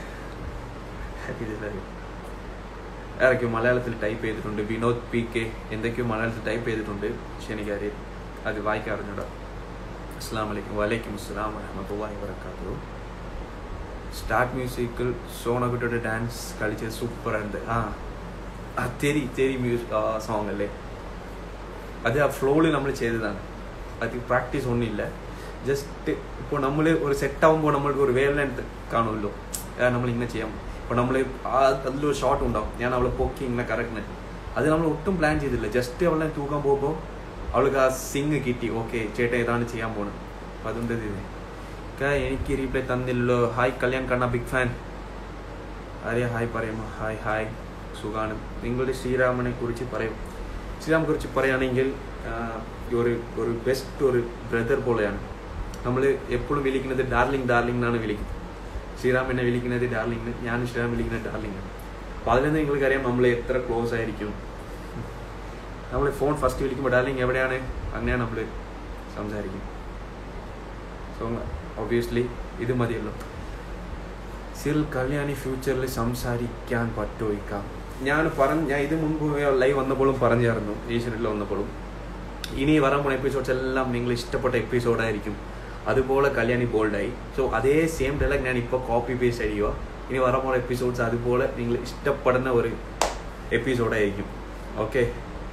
ഇറക്കി മലയാളത്തിൽ ടൈപ്പ് ചെയ്തിട്ടുണ്ട് Vinod P K എന്തൊക്കെയോ മലയാളത്തിൽ type ചെയ്തിട്ടുണ്ട് പക്ഷെ എനിക്കറിയാം അത് വായിക്കാറിഞ്ഞൂടാ അസ്സാം വലൈക്കും വലൈക്കും അസ്സാം വരഹമത്തുള്ളാഹി വബറകാതുഹു സ്റ്റാർട്ട് മ്യൂസിക്കിൽ സോണകുട്ടിയുടെ ഡാൻസ് കളിച്ചത് സൂപ്പർ ഉണ്ട് ആ ആ തെരി തെരി മ്യൂസിക് സോങ് അല്ലേ അത് ആ ഫ്ലോയിൽ നമ്മൾ ചെയ്തതാണ് അത് പ്രാക്ടീസ് ഒന്നുമില്ല ജസ്റ്റ് ഇപ്പോൾ നമ്മൾ ഒരു സെറ്റ് ആകുമ്പോൾ നമ്മൾക്ക് ഒരു വേവ് ലെങ്ത് കാണുമല്ലോ നമ്മൾ ഇങ്ങനെ ചെയ്യാം ഇപ്പോൾ നമ്മൾ ആ അതിലൊരു ഷോട്ട് ഉണ്ടാവും ഞാൻ അവളെ പൊക്കി ഇങ്ങനെ കറക്കുന്നത് അത് നമ്മൾ ഒട്ടും പ്ലാൻ ചെയ്തില്ല ജസ്റ്റ് അവളെ തൂക്കാൻ പോകുമ്പോൾ അവൾക്ക് ആ സിങ് കിട്ടി ഓക്കെ ചേട്ടൻ ഏതാണ് ചെയ്യാൻ പോകണം അപ്പം അതുകൊണ്ട് ഇത് എനിക്ക് റീപ്ലൈ തന്നില്ലല്ലോ hi Kalyan Kanna big fan ആരെയാ ഹായ് പറയുമോ ഹായ് ഹായ് സുഖാണ് നിങ്ങളുടെ ശ്രീരാമനെ കുറിച്ച് പറയും ശ്രീരാമനെ കുറിച്ച് പറയുകയാണെങ്കിൽ ഒരു ഒരു ബെസ്റ്റ് ഒരു ബ്രദർ പോലെയാണ് നമ്മൾ എപ്പോഴും വിളിക്കുന്നത് ഡാർലിംഗ് ഡാർലിംഗ് എന്നാണ് വിളിക്കുന്നത് ശ്രീറാം എന്നെ വിളിക്കുന്നത് ഡാർലിംഗ് ഞാൻ ശ്രീറാം വിളിക്കുന്നത് ഡാർലിംഗ് ആണ് അപ്പോൾ അതിൽ നിന്ന് നിങ്ങൾക്കറിയാം നമ്മൾ എത്ര ക്ലോസ് ആയിരിക്കും നമ്മൾ ഫോൺ ഫസ്റ്റ് വിളിക്കുമ്പോൾ ഡാർലിംഗ് എവിടെയാണ് അങ്ങനെയാണ് നമ്മൾ സംസാരിക്കും സോ ഒബിയസ്ലി ഇത് മതിയല്ലോ സിൽ കല്യാണി ഫ്യൂച്ചറിൽ സംസാരിക്കാൻ പറ്റുമോയിക്കാം ഞാൻ പറഞ്ഞ ഞാൻ ഇത് മുൻപ് ലൈവ് വന്നപ്പോഴും പറഞ്ഞായിരുന്നു ഏഷ്യനെറ്റിൽ വന്നപ്പോഴും ഇനി വരാൻ പോണ എപ്പിസോഡ്സ് എല്ലാം നിങ്ങൾ ഇഷ്ടപ്പെട്ട എപ്പിസോഡായിരിക്കും അതുപോലെ കല്യാണി ബോൾഡായി സോ അതേ സെയിം ഡയലോഗ് ഞാൻ ഇപ്പോൾ കോപ്പി പേസ്റ്റ് അടിക്കുക ഇനി വരാൻ പോണ എപ്പിസോഡ്സ് അതുപോലെ നിങ്ങൾ ഇഷ്ടപ്പെടുന്ന ഒരു എപ്പിസോഡായിരിക്കും okay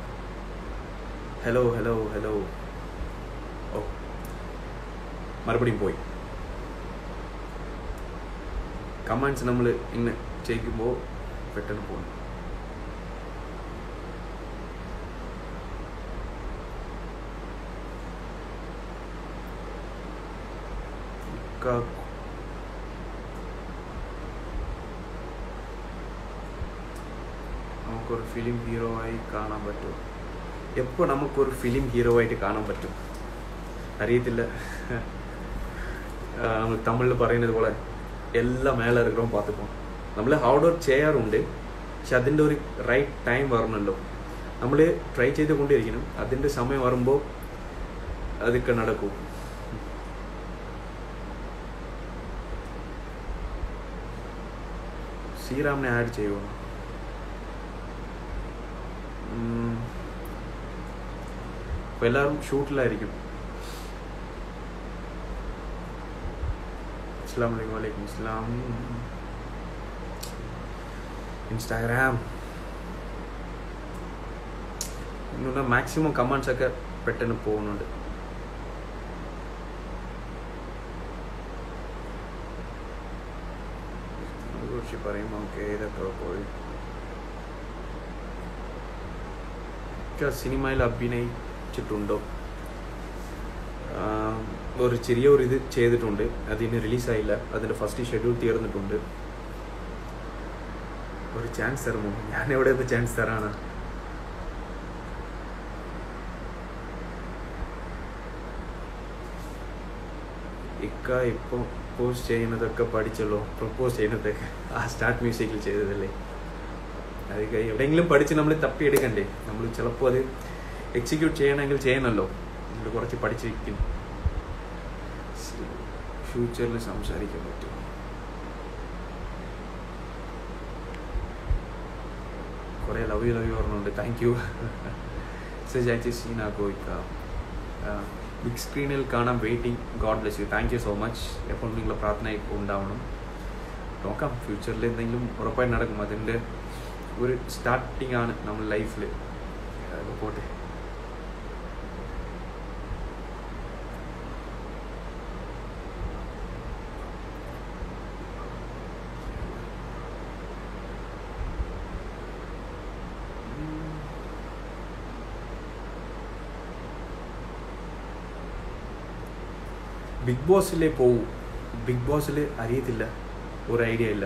hello hello hello oh മറുപടിയും പോയി കമാൻഡ്സ് നമ്മൾ ഇങ്ങനെ ചെയ്യിക്കുമ്പോൾ പെട്ടെന്ന് പോകും നമുക്കൊരു ഫിലിം ഹീറോ ആയി കാണാൻ പറ്റും എപ്പോൾ നമുക്കൊരു ഫിലിം ഹീറോ ആയിട്ട് കാണാൻ പറ്റും അറിയത്തില്ല നമ്മൾ തമിഴിൽ പറയുന്നത് പോലെ എല്ലാം മേലെ இருக்கிறோம் பார்த்துப்போம் നമ്മൾ ഹാർഡ് വർക്ക് ചെയ്യാറുണ്ട് പക്ഷെ അതിൻ്റെ ഒരു റൈറ്റ് ടൈം വരണമല്ലോ നമ്മൾ ട്രൈ ചെയ്തുകൊണ്ടിരിക്കണം അതിൻ്റെ സമയം വരുമ്പോൾ അതൊക്കെ നടക്കും ശ്രീറാമിനെ ആഡ് ചെയ്യുമോ അപ്പോൾ എല്ലാവരും ഷൂട്ടിലായിരിക്കും അസ്സാം വലൈക്കും വലൈക്കും അസ്ലാം ഇൻസ്റ്റാഗ്രാം ഇങ്ങനെ മാക്സിമം കമൻസ് ഒക്കെ പെട്ടെന്ന് പോകുന്നുണ്ട് കുറിച്ച് പറയും ഓക്കെ ഇതൊക്കെ പോയി സിനിമയിൽ അഭിനയിച്ചിട്ടുണ്ടോ ഒരു ചെറിയ ഒരു ഇത് ചെയ്തിട്ടുണ്ട് അതിന് റിലീസായില്ല അതിൻ്റെ ഫസ്റ്റ് ഷെഡ്യൂൾ തീർന്നിട്ടുണ്ട് ഒരു ചാൻസ് തരുമോ ഞാൻ എവിടെ നിന്ന് ചാൻസ് തരാണ് ഇക്ക ഇപ്പോൾ പ്രപ്പോസ് ചെയ്യുന്നതൊക്കെ പഠിച്ചല്ലോ പ്രപ്പോസ് ചെയ്യുന്നതൊക്കെ ആ സ്റ്റാർട്ട് മ്യൂസിക്കിൽ ചെയ്തതല്ലേ അത് ക- എവിടെയെങ്കിലും പഠിച്ച് നമ്മൾ തപ്പിയെടുക്കണ്ടേ നമ്മൾ ചിലപ്പോൾ അത് എക്സിക്യൂട്ട് ചെയ്യണമെങ്കിൽ ചെയ്യണമല്ലോ നമ്മൾ കുറച്ച് പഠിച്ചിരിക്കും ഫ്യൂച്ചറിൽ സംസാരിക്കാൻ പറ്റും കുറേ ലവ് യു ലവ് യു പറഞ്ഞുണ്ട് താങ്ക് യു ചേച്ചി സീന ഗോയിക്ക ബിഗ് സ്ക്രീനിൽ കാണാൻ waiting God bless you thank you so much എപ്പോഴും നിങ്ങളുടെ പ്രാർത്ഥന ഉണ്ടാവണം നോക്കാം ഫ്യൂച്ചറിൽ എന്തെങ്കിലും ഉറപ്പായി നടക്കും അതിൻ്റെ ഒരു സ്റ്റാർട്ടിംഗ് ആണ് നമ്മൾ ലൈഫിൽ പോട്ടെ ബിഗ് ബോസിലേ പോവൂ ബിഗ് ബോസിൽ അറിയത്തില്ല ഒരു ഐഡിയ ഇല്ല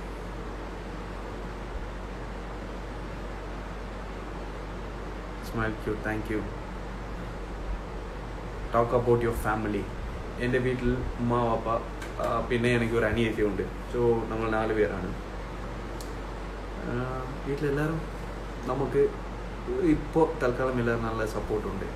സ്മൈൽ ക്യൂ thank you talk about your family എൻ്റെ വീട്ടിൽ ഉമ്മ വാപ്പ ആ, പിന്നെ എനിക്ക് ഒരു അനിയത്തി ഉണ്ട് സോ നമ്മൾ നാല് പേരാണ് ആ, വീട്ടിലെല്ലാവരും നമുക്ക് ഇപ്പോൾ തൽക്കാലം എല്ലാവരും നല്ല സപ്പോർട്ടുണ്ട്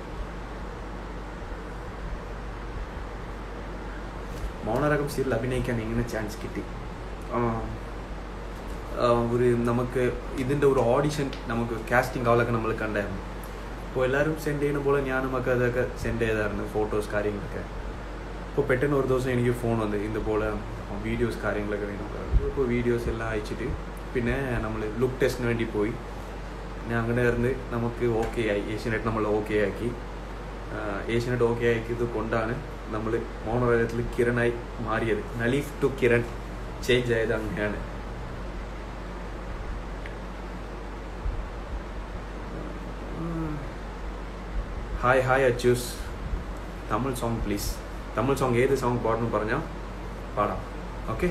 മൗനരകം സീരിയൽ അഭിനയിക്കാൻ എങ്ങനെ ചാൻസ് കിട്ടി ആ, ആ, ഒരു നമുക്ക് ഇതിൻ്റെ ഒരു ഓഡിഷൻ നമുക്ക് കാസ്റ്റിംഗ് കാളൊക്കെ നമ്മൾ കണ്ടായിരുന്നു അപ്പോൾ എല്ലാവരും സെൻഡ് ചെയ്യുന്ന പോലെ ഞാനും ഒക്കെ അതൊക്കെ സെൻഡ് ചെയ്തായിരുന്നു ഫോട്ടോസ് കാര്യങ്ങളൊക്കെ അപ്പോൾ പെട്ടെന്ന് ഒരു ദിവസം എനിക്ക് ഫോൺ വന്നു ഇതുപോലെ വീഡിയോസ് കാര്യങ്ങളൊക്കെ വേണം ഇപ്പോൾ വീഡിയോസ് എല്ലാം അയച്ചിട്ട് പിന്നെ നമ്മൾ ലുക്ക് ടെസ്റ്റിന് വേണ്ടി പോയി പിന്നെ അങ്ങനെ ഇருந்து നമുക്ക് ഓക്കെ ആയി ഏഷ്യനെറ്റ് നമ്മൾ ഓക്കെ ആക്കി ഏഷ്യനെറ്റ് ഓക്കെ ആക്കിയത് കൊണ്ടാണ് നമ്മൾ മോണോരത്തിൽ കിരണായി മാറിയത് നലീഫ് ടു കിരൺ ചേഞ്ച് ആയത് അങ്ങനെയാണ് hi hi Achus Tamil song please Tamil song ഏത് സോങ് പാടണം പറഞ്ഞാൽ പാടാം ഓക്കെ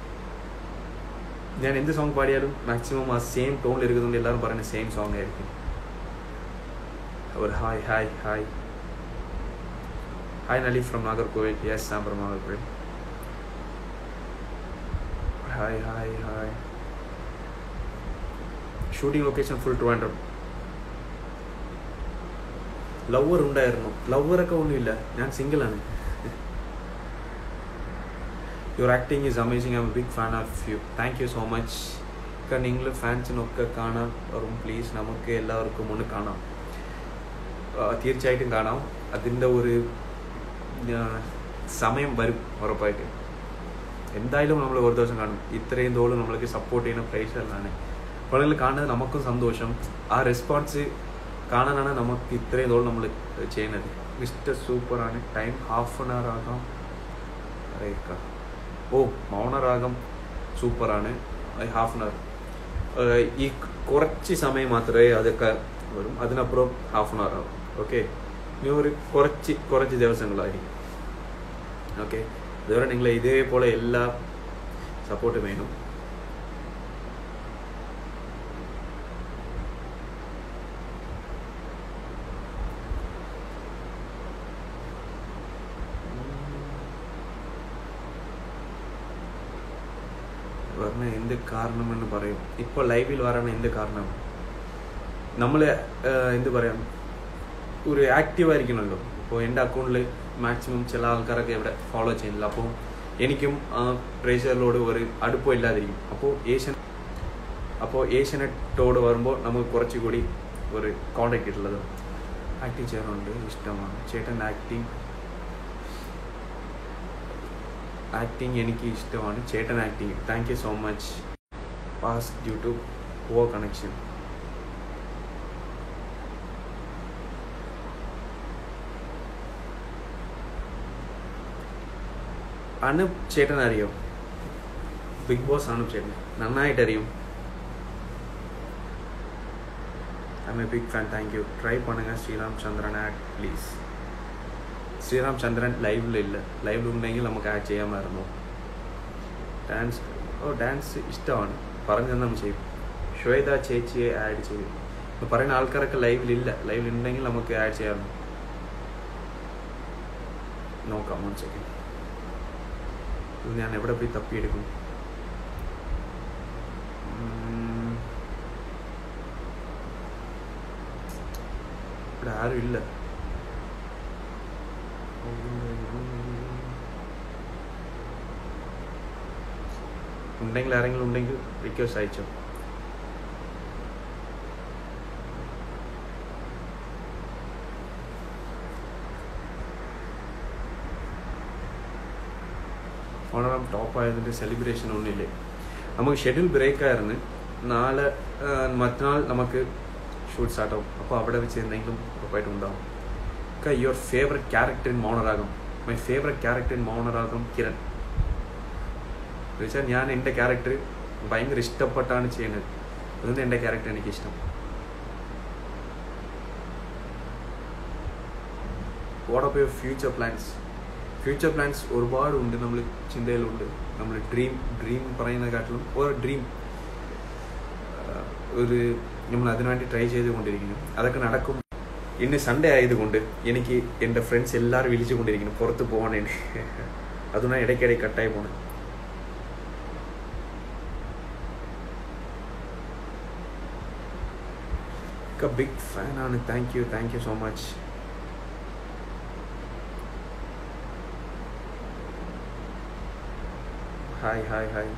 ഞാൻ എന്ത് സോങ് പാടിയാലും മാക്സിമം ആ സെയിം ടോണിൽ ഇരിക്കുന്നുണ്ട് എല്ലാവരും പറയുന്ന സെയിം സോങ് ആയിരിക്കും ഒരു hi hi hi hi Nali from Nagercoil yes ഞാൻ from Nagercoil hi hi hi shooting location full Trivandrum lover ഉണ്ടായിരുന്നു ലവറൊക്കെ ഒന്നുമില്ല ഞാൻ സിംഗിൾ ആണ് your acting is amazing I'm big fan of you thank you so much കാരണം നിങ്ങൾ ഫാൻസിനൊക്കെ കാണാൻ വരും പ്ലീസ് നമുക്ക് എല്ലാവർക്കും ഒന്ന് കാണാം ആ, തീർച്ചയായിട്ടും കാണാം അതിൻ്റെ ഒരു ആ, സമയം വരും ഉറപ്പായിട്ട് എന്തായാലും നമ്മൾ ഒരു ദിവസം കാണും ഇത്രയും തോളും നമ്മൾക്ക് സപ്പോർട്ട് ചെയ്യുന്ന പ്രേക്ഷകരാണ് അപ്പോൾ നിങ്ങൾ കാണുന്നത് നമുക്കും സന്തോഷം ആ റെസ്പോൺസ് കാണാനാണ് നമുക്ക് ഇത്രയും തോളം നമ്മൾ ചെയ്യുന്നത് മിസ്റ്റർ സൂപ്പറാണ് ടൈം ഹാഫ് ആൻ അവർ ആകാം അറിയിക്ക ഓ മൗനരാഗം സൂപ്പറാണ് ഹാഫ് ആൻ അവർ ഈ കുറച്ച് സമയം മാത്രമേ അതൊക്കെ വരും അതിനപ്പുറം ഹാഫ് ആൻ അവർ ആവും ഓക്കെ ഇനി ഒരു കുറച്ച് കുറച്ച് ദിവസങ്ങളായിരിക്കും ഓക്കെ അതുവരെ നിങ്ങൾ ഇതേപോലെ എല്ലാ സപ്പോർട്ടും വേണം പറഞ്ഞ എന്ത് കാരണമെന്ന് പറയും ഇപ്പോൾ ലൈവിൽ വരണ എന്ത് കാരണം നമ്മൾ എന്ത് പറയാം ഒരു ആക്റ്റീവ് ആയിരിക്കണമല്ലോ ഇപ്പോൾ എൻ്റെ അക്കൗണ്ടിൽ മാക്സിമം ചില ആൾക്കാരൊക്കെ ഇവിടെ ഫോളോ ചെയ്യുന്നില്ല അപ്പോൾ എനിക്കും ആ പ്രേക്ഷകരിലോട് ഒരു അടുപ്പം ഇല്ലാതിരിക്കും അപ്പോൾ ഏഷ്യൻ അപ്പോൾ ഏഷ്യനെറ്റോട് വരുമ്പോൾ നമുക്ക് കുറച്ചുകൂടി ഒരു കോണ്ടാക്ട് ഉള്ളത് ആക്ടിങ് ചെയ്യാറുണ്ട് ഇഷ്ടമാണ് ചേട്ടൻ ആക്ടിങ് ആക്ടിങ് എനിക്ക് ഇഷ്ടമാണ് ചേട്ടൻ acting thank you so much pause due to poor connection Anoop ചേട്ടൻ അറിയോ ബിഗ് ബോസ് അനൂപ് ചേട്ടൻ നന്നായിട്ട് അറിയും I a big fan thank you try பண்ணுங்க ஸ்ரீராம் சந்திரன் ஆட் ப்ளீஸ் ശ്രീറാം ചന്ദ്രൻ ലൈവിലില്ല ലൈവിൽ ഉണ്ടെങ്കിൽ നമുക്ക് ആഡ് ചെയ്യാമായിരുന്നു ഡാൻസ് ഓ ഡാൻസ് ഇഷ്ടമാണ് പറഞ്ഞു നമ്മൾ ചെയ്യും ശ്വേത ചേച്ചിയെ ആഡ് ചെയ്യും ഇപ്പൊ പറയുന്ന ആൾക്കാരൊക്കെ ലൈവിലില്ല ലൈവിൽ ഉണ്ടെങ്കിൽ നമുക്ക് ആഡ് ചെയ്യാമായിരുന്നു നോക്കാം വൺ സെക്കൻഡ് ഇത് ഞാൻ എവിടെ പോയി തപ്പിയെടുക്കും ഉം. ഇവിടെ ആരും ഇല്ല ഉണ്ടെങ്കിൽ ആരെങ്കിലും ഉണ്ടെങ്കിൽ റിക്വസ്റ്റ് അയച്ചോ ഓണം ടോപ്പ് ആയതിൻ്റെ സെലിബ്രേഷൻ ഒന്നുമില്ലേ നമുക്ക് ഷെഡ്യൂൾ ബ്രേക്ക് ആയിരുന്നു നാളെ ആ, മറ്റന്നാൾ നമുക്ക് ഷൂട്ട് സ്റ്റാർട്ട് ആവും അപ്പോൾ അവിടെ വെച്ച് എന്തെങ്കിലും ഉറപ്പായിട്ടും ഉണ്ടാവും your favourite character in Mounaragam my favourite character in Mounaragam Kiran എന്ന് വെച്ചാൽ ഞാൻ എൻ്റെ ക്യാരക്ടർ ഭയങ്കര ഇഷ്ടപ്പെട്ടാണ് ചെയ്യുന്നത് അതുകൊണ്ട് എൻ്റെ ക്യാരക്ടർ എനിക്ക് ഇഷ്ടം what of your future plans future plans ഒരുപാടുണ്ട് നമ്മൾ ചിന്തയിലുണ്ട് നമ്മൾ ഡ്രീം ഡ്രീം പറയുന്നതിനെക്കാട്ടിലും ഒരു ഡ്രീം ഒരു നമ്മൾ അതിനുവേണ്ടി ട്രൈ ചെയ്തുകൊണ്ടിരിക്കുന്നു അതൊക്കെ നടക്കും ഇന്ന് സൺഡേ ആയതുകൊണ്ട് എനിക്ക് എൻ്റെ ഫ്രണ്ട്സ് എല്ലാവരും വിളിച്ചുകൊണ്ടിരിക്കുന്നു പുറത്ത് പോകാനാണ് അതുകൊണ്ടാണ് ഇടയ്ക്കിടയ്ക്ക് കട്ടായി പോണത് ബിഗ് ഫാനാണ് thank you thank you so much hi hi hi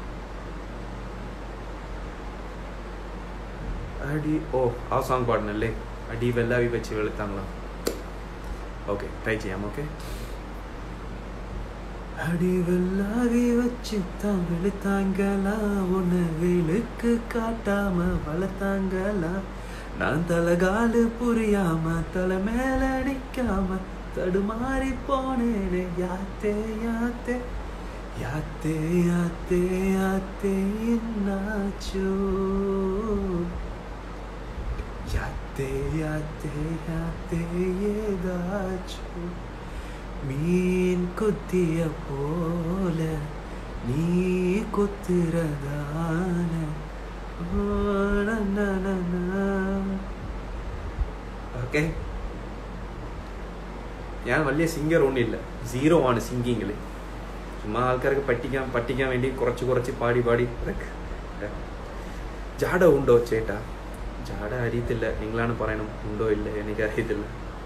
അടി ഓ ആ സോങ് പാടണല്ലേ അടി വെല്ലാവി വെച്ച് വെളുത്താങ്ങളാ ഓക്കെ ട്രൈ ചെയ്യാം ഓക്കെ அடி வெள்ளாவி வச்சு தான் வெளுத்தாங்களா உன்னை வெளுக்கு காட்டாம வளர்த்தாங்களா நான் தலகாலு புரியாம தலை மேல நிக்காம தடுமாறி போனேனே யாத்தே யாத்தே யாத்தே யாத்தே யாத்தே என்னாச்சோ யாத்தே யாத்தே யாத்தே ஏதாச்சோ மீன் கொத்திய போல நீ கொத்துறதான ഓക്കെ ഞാൻ വലിയ സിംഗർ ഒന്നുമില്ല സീറോ ആണ് സിംഗിങ്ങിൽ ചുമ്മാ ആൾക്കാർക്ക് പറ്റിക്കാൻ പറ്റിക്കാൻ വേണ്ടി കുറച്ച് കുറച്ച് പാടി പാടി ഇതൊക്കെ ജാട ഉണ്ടോ ചേട്ടാ ജാട അറിയത്തില്ല നിങ്ങളാണ് പറയണം ഉണ്ടോ ഇല്ല എനിക്ക് അറിയത്തില്ല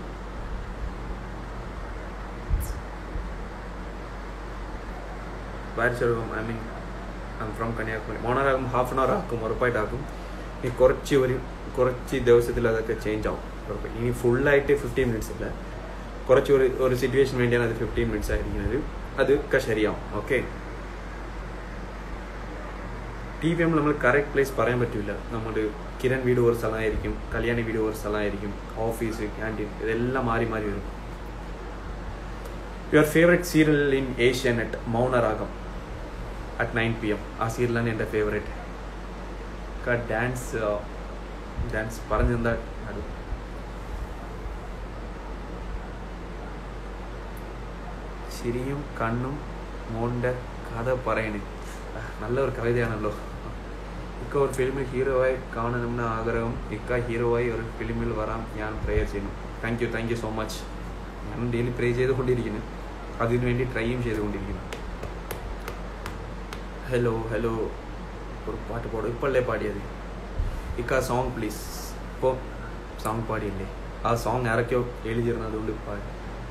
വാരിച്ചെടുക്കും I mean I from Kanyakumari മോണറാകും ഹാഫ് ആൻ അവർ ആക്കും ഉറപ്പായിട്ടാക്കും ഇനി കുറച്ച് ഒരു കുറച്ച് ദിവസത്തിൽ അതൊക്കെ ചേഞ്ച് ആവും ഉറപ്പായി ഇനി ഫുള്ളായിട്ട് ഫിഫ്റ്റീൻ മിനിറ്റ്സ് ഇല്ല കുറച്ച് ഒരു ഒരു സിറ്റുവേഷൻ വേണ്ടിയാണ് അത് ഫിഫ്റ്റീൻ മിനിറ്റ്സ് ആയിരിക്കുന്നത് അതൊക്കെ ശരിയാവും ഓക്കെ ടി വി എം നമ്മൾ കറക്റ്റ് പ്ലേസ് പറയാൻ പറ്റില്ല നമ്മൾ കിരൺ വീട് ഒരു സ്ഥലമായിരിക്കും കല്യാണി വീട് ഒരു സ്ഥലമായിരിക്കും ഓഫീസ് ക്യാൻറ്റീൻ ഇതെല്ലാം മാറി മാറി വരും your favourite serial in Asianet Mounaragam at nine P M ആ സീരിയലാണ് എൻ്റെ ഫേവറേറ്റ് ഡാൻസ് ഡാൻസ് പറഞ്ഞെന്താ അത് ശരിയും കണ്ണും മോൻ്റെ കഥ പറയണേ നല്ലൊരു കവിതയാണല്ലോ ഇക്ക ഒരു ഫിലിമിൽ ഹീറോയായി കാണണമെന്ന ആഗ്രഹം ഇക്ക ഹീറോയായി ഒരു ഫിലിമിൽ വരാൻ ഞാൻ പ്രേയർ ചെയ്യുന്നു thank you thank you so much ഞാൻ ഡെയിലി പ്രേ ചെയ്തുകൊണ്ടിരിക്കുന്നു അതിനു വേണ്ടി ട്രൈയും ചെയ്തുകൊണ്ടിരിക്കുന്നു ഹലോ ഹലോ ഒരു പാട്ട് പാടും ഇപ്പോഴല്ലേ പാടിയത് ഇക്ക സോങ് പ്ലീസ് ഇപ്പോൾ സോങ് പാടിയല്ലേ ആ സോങ് ആരൊക്കെയോ എഴുതിയിരുന്നു അതുകൊണ്ട് പാടി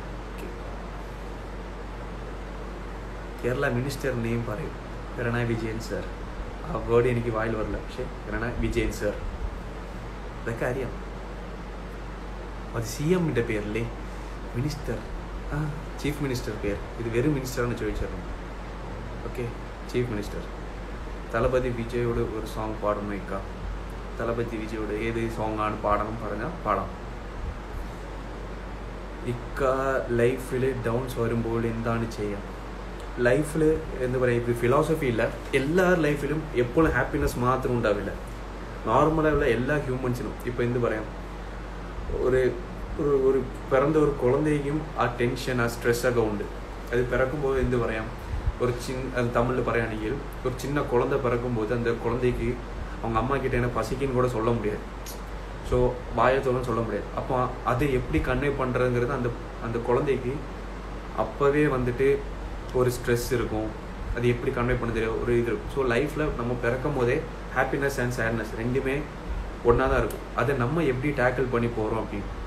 കേരള മിനിസ്റ്റർ നെയിം പറയും പിണറായി വിജയൻ സർ ആ വേർഡ് എനിക്ക് വായിൽ വരില്ല പക്ഷെ പിണറായി വിജയൻ സർ ഇതൊക്കെ അറിയാം അത് സി എമ്മിൻ്റെ പേരല്ലേ മിനിസ്റ്റർ ആ ചീഫ് മിനിസ്റ്റർ പേര് ഇത് വെറും മിനിസ്റ്ററാണ് ചോദിച്ചിരുന്നു ഓക്കെ ചീഫ് മിനിസ്റ്റർ തലപതി വിജയോട് ഒരു സോങ് പാടുന്നു ഇക്ക തലപതി വിജയോട് ഏത് സോങ് ആണ് പാടണം പറഞ്ഞാൽ പാടാം ഇക്ക ലൈഫിൽ ഡൗൺസ് വരുമ്പോൾ എന്താണ് ചെയ്യാം ലൈഫിൽ എന്താ പറയുക ഇത് ഫിലോസഫി ഇല്ല എല്ലാ ലൈഫിലും എപ്പോഴും ഹാപ്പിനെസ് മാത്രം ഉണ്ടാവില്ല നോർമലായുള്ള എല്ലാ ഹ്യൂമൻസിനും ഇപ്പോൾ എന്ത് പറയാം ഒരു ഒരു ഒരു പിറந்த ഒരു குழந்தைக்கும் ആ ടെൻഷൻ ആ സ്ട്രെസ് ഒക്കെ ഉണ്ട് അത് പിറക്കുമ്പോൾ എന്ത് പറയാം ஒரு சின் அது தமிழில் പറയുകയാണെങ്കിൽ ஒரு சின்ன குழந்தை பிறக்கும்போது அந்த குழந்தைக்கு அவங்க அம்மா கிட்ட என்ன பசிக்குன்னு கூட சொல்ல முடியாது ஸோ வாயத்தோடும் சொல்ல முடியாது அப்போ அதை எப்படி கன்வே பண்ணுறதுங்கிறது அந்த அந்த குழந்தைக்கு அப்போவே வந்துட்டு ஒரு ஸ்ட்ரெஸ் இருக்கும் அது எப்படி கன்வே பண்ண தெரியும் ஒரு இது இருக்கும் ஸோ லைஃப்பில் நம்ம பிறக்கும் போதே ஹாப்பினஸ் அண்ட் சேட்னஸ் ரெண்டுமே ஒன்றா தான் இருக்கும் அதை நம்ம எப்படி டேக்கிள் பண்ணி போகிறோம் அப்படின்னு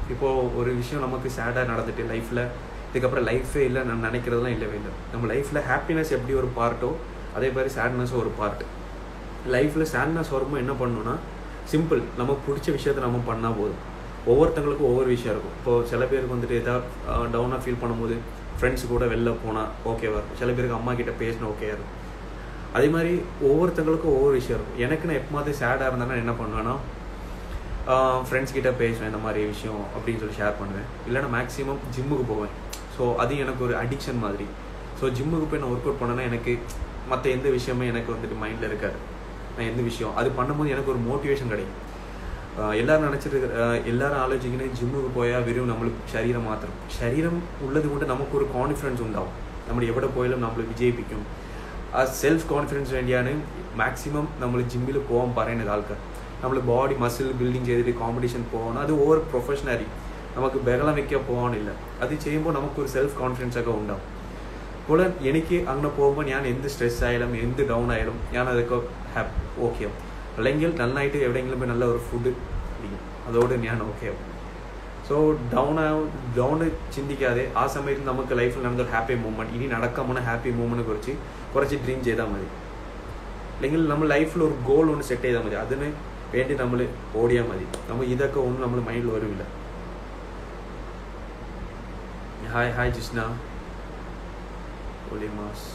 இப்போது ஒரு விஷயம் நமக்கு சேடாக நடந்துட்டு லைஃப்பில் இதுக்கப்புறம் லைஃபே இல்லை நான் நினைக்கிறதுலாம் இல்லவே இல்லை நம்ம லைஃப்பில் ஹாப்பினஸ் எப்படி ஒரு பார்ட்டோ அதே மாதிரி சேட்னஸும் ஒரு பார்ட் லைஃப்பில் சேட்னஸ் வரும்போது என்ன பண்ணணும்னா சிம்பிள் நமக்கு பிடிச்ச விஷயத்த நம்ம பண்ணால் போதும் ஒவ்வொருத்தங்களுக்கும் ஒவ்வொரு விஷயம் இருக்கும் இப்போது சில பேருக்கு வந்துட்டு எதாவது டவுனாக ஃபீல் பண்ணும்போது ஃப்ரெண்ட்ஸ் கூட வெளில போனால் ஓகேவா இருக்கும் சில பேருக்கு அம்மா கிட்ட பேசினா ஓகேவா இருக்கும் அதே மாதிரி ஒவ்வொருத்தங்களுக்கும் ஒவ்வொரு விஷயம் இருக்கும் எனக்கு நான் எப்போ மாதிரி சேடாக இருந்தேன்னா என்ன பண்ணுவேன்னா ஃப்ரெண்ட்ஸ் கிட்ட பேசுவேன் இந்த மாதிரி விஷயம் அப்படின்னு சொல்லி ஷேர் பண்ணுவேன் இல்லைன்னா மேக்ஸிமம் ஜிம்முக்கு போவேன் ஸோ அது எனக்கு ஒரு அடிக்ஷன் மாதிரி ஸோ ஜிம்முக்கு போய் நான் ஒர்க் அவுட் பண்ணேன்னா எனக்கு மற்ற எந்த விஷயமே எனக்கு வந்துட்டு மைண்டில் இருக்காது நான் எந்த விஷயம் அது பண்ணும்போது எனக்கு ஒரு மோட்டிவேஷன் கிடைக்கும் ஆஹ் எல்லாரும் நினச்சிட்டு இருக்கிற ஆஹ் எல்லாரும் ஆலோசிக்கணும் ஜிம்முக்கு போயால் வெறும் நம்மளுக்கு சரீரம் மாத்திரம் சரீரம் உள்ளது கொண்டு நமக்கு ஒரு கான்ஃபிடன்ஸ் உண்டாகும் നമ്മൾ എവിടെ പോയാലും നമ്മൾ വിജയിപ്പിക്കും ആ സെൽഫ് കോൺഫിഡൻസ് വേണ്ടിയാണ് മാക്സിമം നമ്മൾ ജിമ്മിൽ പോകാൻ പറയുന്നത് ആൾക്കാർ നമ്മൾ ബോഡി മസിൽ ബിൽഡിങ് ചെയ്തിട്ട് കോമ്പറ്റീഷൻ പോകണം അത് ഓവർ പ്രൊഫഷണലായിരിക്കും നമുക്ക് ബഹളം വെക്കാൻ പോകാനില്ല അത് ചെയ്യുമ്പോൾ നമുക്കൊരു സെൽഫ് കോൺഫിഡൻസ് ഒക്കെ ഉണ്ടാവും അപ്പോൾ എനിക്ക് അങ്ങനെ പോകുമ്പോൾ ഞാൻ എന്ത് സ്ട്രെസ് ആയാലും എന്ത് ഡൗൺ ആയാലും ഞാൻ അതൊക്കെ ഹാപ്പി ഓക്കെ ആവും അല്ലെങ്കിൽ നന്നായിട്ട് എവിടെയെങ്കിലും പോയി നല്ല ഒരു ഫുഡ് അടിക്കും അതോടെ ഞാൻ ഓക്കെ ആവും സോ ഡൗൺ ആവും ഡൗൺ ചിന്തിക്കാതെ ആ സമയത്ത് നമുക്ക് ലൈഫിൽ നടന്നൊരു ഹാപ്പി മൂമെൻറ്റ് ഇനി നടക്കാൻ പോണ ഹാപ്പി മൂമെൻറ്റിനെ കുറിച്ച് കുറച്ച് ഡ്രീം ചെയ്താൽ മതി അല്ലെങ്കിൽ നമ്മൾ ലൈഫിൽ ഒരു ഗോൾ ഒന്ന് സെറ്റ് ചെയ്താൽ മതി അതിന് വേണ്ടി നമ്മൾ ഓടിയാൽ മതി നമ്മൾ ഇതൊക്കെ ഒന്നും നമ്മൾ മൈൻഡിൽ വരില്ല ഹായ് ഹായ് ജിസ്ന ഒലിമാസ്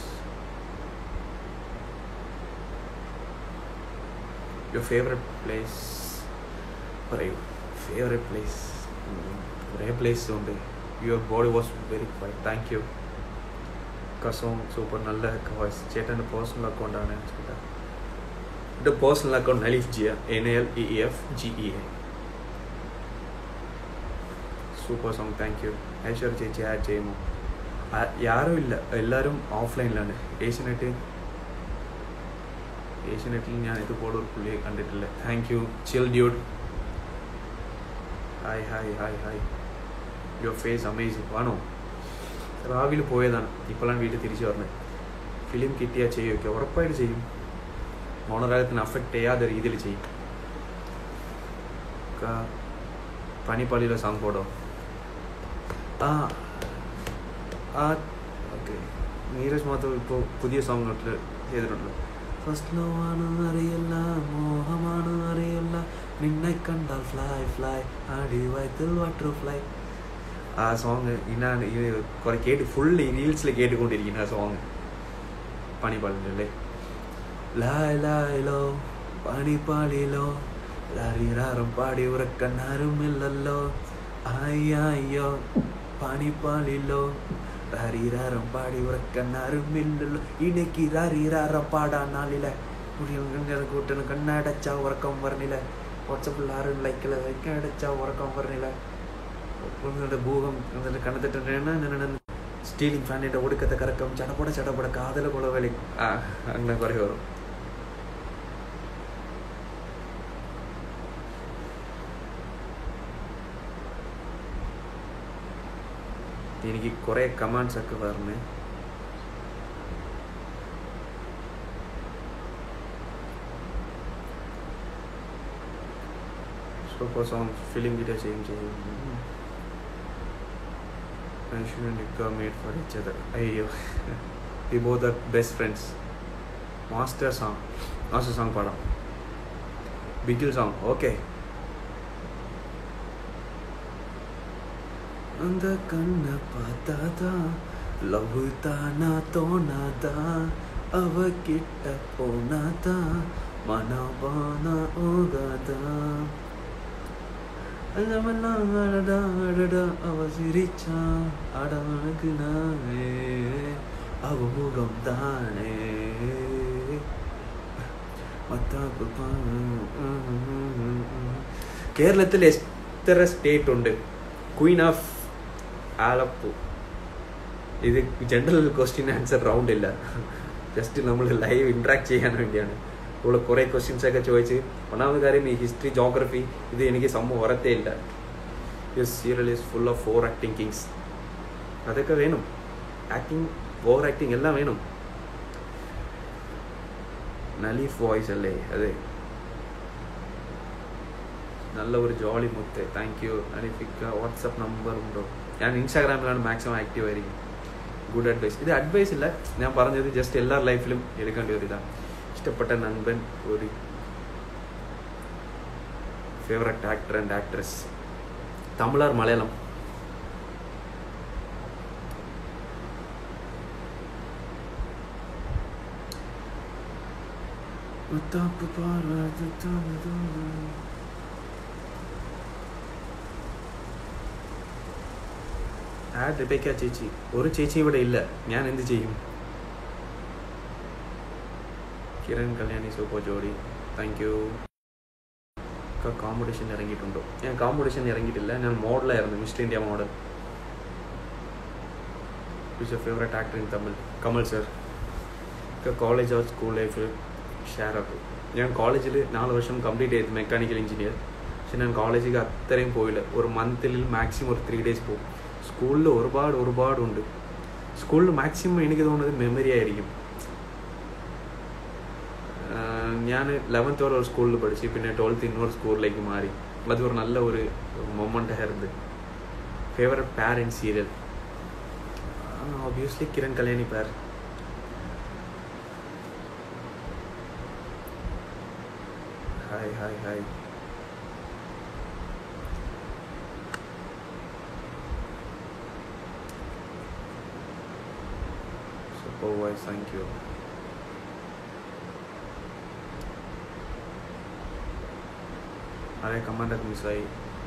യുവർ ഫേവറേറ്റ് പ്ലേസ് പറയൂ ഫേവറേറ്റ് പ്ലേസ് കുറേ പ്ലേസ് ഉണ്ട് your body was very fine thank you കസോങ് സൂപ്പർ നല്ല വോയിസ് ചേട്ടൻ്റെ പേഴ്സണൽ അക്കൗണ്ടാണ് ചേട്ടാ എൻ്റെ personal account Naleef Jiya N L E F G E A super song thank you Aishwarya ചേച്ചി ആഡ് ചെയ്യുമോ ആ- യാരും ഇല്ല എല്ലാവരും ഓഫ്ലൈനിലാണ് ഏഷ്യനെറ്റ് ഏഷ്യനെറ്റിൽ ഞാൻ ഇതുപോലെ ഒരു പുള്ളിയെ കണ്ടിട്ടില്ല thank you chill dude hi hi hi hi your face amazing ആണോ രാവിലെ പോയതാണ് ഇപ്പോഴാണ് വീട്ടിൽ തിരിച്ചു പറഞ്ഞത് ഫിലിം കിട്ടിയാൽ ചെയ്യുമൊക്കെ ഉറപ്പായിട്ട് ചെയ്യും ഓണറായത്തിന് അഫക്റ്റ് ചെയ്യാത്ത രീതിയിൽ ചെയ്യും ക- പണിപ്പാളിയിലെ സോങ് പോടോ ആ ആ ഓക്കെ നീരജ് മാത്രം ഇപ്പോൾ പുതിയ സോങ് ചെയ്തിട്ടുണ്ട് ഫസ്റ്റ് ലോ ആണ് അറിയില്ല മോഹമാണ് അറിയില്ല നിന്നെ കണ്ടാൽ ഫ്ലൈ ഫ്ലൈ ആടി വയത്തിൽ വാട്ടർ ഫ്ലൈ ആ സോങ് ഇന്നാണ് ഇത് കുറെ കേട്ട് ഫുള്ള് റീൽസിൽ കേട്ടുകൊണ്ടിരിക്കുന്ന ആ സോങ് പണിപ്പാളിൻ്റെ ലായ് ലായലോ പണിപ്പാളിലോ ലാരിറാറും പാടി ഉറക്കാൻ ആരുമില്ലല്ലോ അയ്യോ പണിപ്പാളിലോ ലാരിറാറും പാടി ഉറക്കാൻ ആരുമില്ലല്ലോ ഇടയ്ക്ക് ലാരിറാറം പാടാൻ നാളിലെ കുടികൾ കൂട്ടന് കണ്ണടച്ച ഉറക്കം പറഞ്ഞില്ല വാട്സപ്പിൽ ആരും ലൈക്കില്ല ലൈക്കടച്ച ഉറക്കം പറഞ്ഞില്ല നിങ്ങളുടെ ഭൂകം എന്നിട്ട് കണ്ണത്തിട്ട് സ്റ്റീലിംഗ് ഫാനിന്റെ ഒടുക്കത്തെ കറക്കം ചടപട ചടപട കാതല കുളവലി ആ അങ്ങനെ കുറേ വരും എനിക്ക് കുറേ കമാൻഡ്സ് ഒക്കെ വരണേ സൂപ്പർ സോങ് ഫിലിം വീഡിയോ ചെയ്യും ചെയ്യും Aishwarya and Nika made for each other. അയ്യോ we both are best friends. Master song master song പാടാം ബിഗിൽ സോങ് ഓക്കെ அந்த கண்ணை பார்த்தாதா லவ் தானா தோணாதா அவ கிட்ட போனாதா மனபானா ஓகாதா அழவெல்லாம் அடடா அடடா அவ சிரிச்சா அடவனுக்கு நானே அவ முகம் தானே മത്താപ്പ് കേരളത്തിൽ എത്ര സ്റ്റേറ്റ് ഉണ്ട് ക്വീൻ ഓഫ് ആലപ്പു ഇത് ജനറൽ ക്വസ്റ്റ്യൻ ആൻസർ റൗണ്ട് ഇല്ല ജസ്റ്റ് നമ്മൾ ലൈവ് ഇൻട്രാക്ട് ചെയ്യാൻ വേണ്ടിയാണ് ഇവിടെ കുറേ ക്വസ്റ്റ്യൻസ് ഒക്കെ ചോദിച്ച് ഒന്നാമത് കാര്യം ഈ ഹിസ്റ്ററി ജോഗ്രഫി ഇത് എനിക്ക് സംഭവം ഉറത്തേ ഇല്ല this serial is full of over acting kings അതൊക്കെ വേണം ആക്ടിങ് ഓവർ ആക്ടിങ് എല്ലാം വേണം നലീഫ് വോയിസ് അല്ലേ അതെ നല്ല ഒരു ജോളി മുത്ത് താങ്ക് യു അനിഫിക്ക വാട്സപ്പ് നമ്പർ ഉണ്ടോ ഞാൻ ഇൻസ്റ്റാഗ്രാമിലാണ് മാക്സിമം ആക്റ്റീവ് ആയിരിക്കും ഗുഡ് അഡ്വൈസ് ഇത് അഡ്വൈസ് ഇല്ല ഞാൻ പറഞ്ഞത് ജസ്റ്റ് എല്ലാ ലൈഫിലും എടുക്കേണ്ട ഒരു ഇതാണ് ഇഷ്ടപ്പെട്ട നண்பൻ ഒരു ഫേവററ്റ് ആക്ടർ ആൻഡ് ആക്ട്രസ് തമിഴാർ മലയാളം മുത്താപ്പ് പാർവതി ആ റിബേക്ക ചേച്ചി ഒരു ചേച്ചി ഇവിടെ ഇല്ല ഞാൻ എന്ത് ചെയ്യും കിരൺ കല്യാണി സൂപ്പർ ജോഡി താങ്ക് യു കോമ്പറ്റീഷൻ ഇറങ്ങിയിട്ടുണ്ടോ ഞാൻ കോമ്പറ്റീഷൻ ഇറങ്ങിയിട്ടില്ല ഞാൻ മോഡലായിരുന്നു mister India model which favourite actor in Tamil Kamal sir college or school life share ആക്കും ഞാൻ കോളേജിൽ നാല് വർഷം കംപ്ലീറ്റ് ചെയ്തു മെക്കാനിക്കൽ എഞ്ചിനീയർ പക്ഷെ ഞാൻ കോളേജിൽ അത്രയും പോയില്ല ഒരു മന്തിൽ മാക്സിമം ഒരു ത്രീ ഡേയ്സ് പോകും സ്കൂളിൽ ഒരുപാട് ഒരുപാടുണ്ട് സ്കൂളിൽ മാക്സിമം എനിക്ക് തോന്നുന്നത് മെമ്മറി ആയിരിക്കും ഞാൻ ലെവൻത്ത് വരെ ഒരു സ്കൂളിൽ പഠിച്ച് പിന്നെ ട്വൽത്ത് ഇന്നൊരു സ്കൂളിലേക്ക് മാറി അത് ഒരു നല്ല ഒരു മൊമെൻ്റ് ആയിരുന്നു favourite parent serial obviously Kiran Kalyani പാർ hi hi hi super wise thank you അതെ കമാൻഡർ മിസ്സായി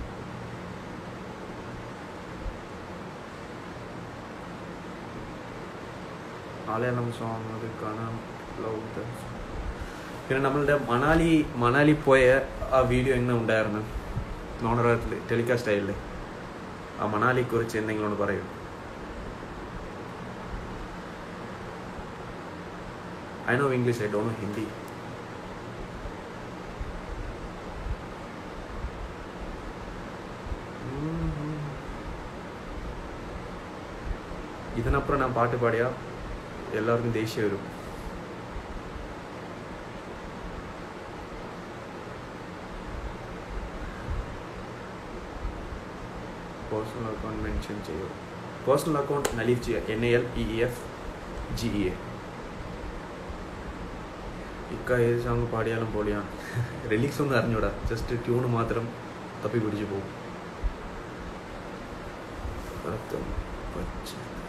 മലയാളം സോങ് അത് കാണാൻ ലവ് പിന്നെ നമ്മളുടെ മണാലി മണാലി പോയ ആ വീഡിയോ എങ്ങനെ ഉണ്ടായിരുന്നു നോണറത്തിൽ ടെലികാസ്റ്റ് ആയില്ലേ ആ മണാലിയെ കുറിച്ച് എന്തെങ്കിലും ഒന്ന് പറയൂ I know English I don't know Hindi ഇതിനപ്പുറം ഞാൻ പാട്ട് പാടിയാ എല്ലാവർക്കും ദേഷ്യം വരും പേഴ്സണൽ അക്കൗണ്ട് മെൻഷൻ ചെയ്യൂ പേഴ്സണൽ അക്കൗണ്ട് നലീഫ് ചെയ്യുക N A L E F G E A ഇക്ക ഏത് സോങ് പാടിയാലും പൊളിയാണ് റിലീക്സ് ഒന്നും അറിഞ്ഞൂടാ ജസ്റ്റ് ട്യൂണ് മാത്രം തപ്പി പിടിച്ചു പോകും രക്തം പച്ച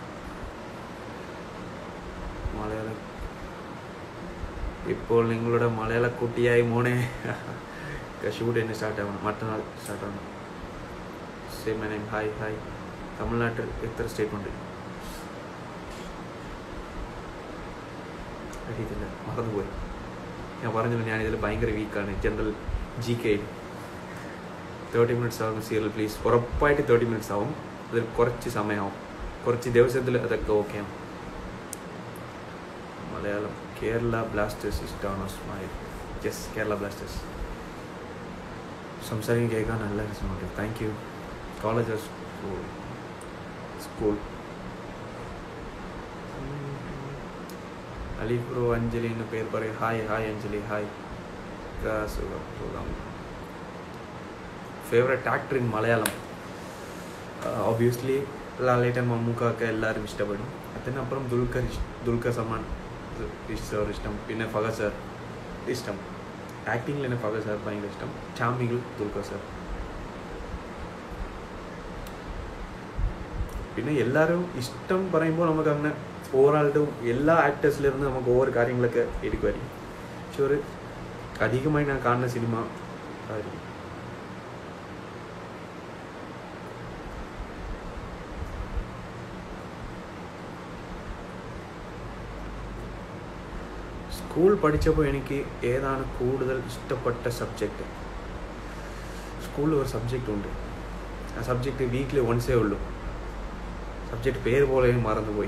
മലയാള ഇപ്പോൾ നിങ്ങളുടെ മലയാള കുട്ടിയായി മോനെ ഷൂട്ട് തന്നെ സ്റ്റാർട്ട് ആവണം മറ്റന്നാൾ സ്റ്റാർട്ട് ആവണം സെയിം നെയിം ഹായ് ഹായ് തമിഴ്നാട്ടിൽ എത്ര സ്റ്റേറ്റ് ഉണ്ട് അറിയത്തില്ല മറന്നുപോയി ഞാൻ പറഞ്ഞല്ലോ ഞാനിതിൽ ഭയങ്കര വീക്കാണ് general G K thirty minutes ആകും സീരിയൽ പ്ലീസ് ഉറപ്പായിട്ട് തേർട്ടി മിനിറ്റ്സ് ആവും അതിൽ കുറച്ച് സമയമാവും കുറച്ച് ദിവസത്തിൽ അതൊക്കെ ഓക്കെ ആവും മലയാളം കേരള ബ്ലാസ്റ്റേഴ്സ് ഇഷ്ടമാണോ സ്മൈൽ യെസ് കേരള ബ്ലാസ്റ്റേഴ്സ് സംസാരിക്കാൻ കേൾക്കാൻ നല്ല രസമുണ്ട് thank you college school school അലിപ്രോ അഞ്ജലി എന്ന് പേര് പറയും ഹായ് ഹായ് അഞ്ജലി ഹായ് സുഖം സുഖം favourite actor in Malayalam obviously Lalettan Mammukka ഒക്കെ എല്ലാവരും ഇഷ്ടപ്പെടും അതിനപ്പുറം ദുൽഖർ ദുൽഖർ സൽമാൻ സാർ ഇഷ്ടം പിന്നെ ഫഗത് സാർ ഇഷ്ടം ആക്ടിങ്ങിൽ തന്നെ ഫഗത് സാർ ഭയങ്കര ഇഷ്ടം ചാമികൾ ദുൽഖർ സാർ പിന്നെ എല്ലാവരും ഇഷ്ടം പറയുമ്പോൾ നമുക്ക് അങ്ങനെ ഓവറാളും എല്ലാ ആക്ടേഴ്സിലിരുന്ന് നമുക്ക് ഓരോ കാര്യങ്ങളൊക്കെ എടുക്കുമായിരിക്കും പക്ഷെ ഒരു അധികമായി ഞാൻ കാണുന്ന സിനിമ ആയിരിക്കും സ്കൂൾ പഠിച്ചപ്പോൾ എനിക്ക് ഏതാണ് കൂടുതൽ ഇഷ്ടപ്പെട്ട സബ്ജക്റ്റ് സ്കൂളിൽ ഒരു സബ്ജക്റ്റ് ഉണ്ട് ആ സബ്ജക്റ്റ് വീക്കിലി വൺസേ ഉള്ളൂ സബ്ജക്റ്റ് പേര് പോലെയും മറന്നുപോയി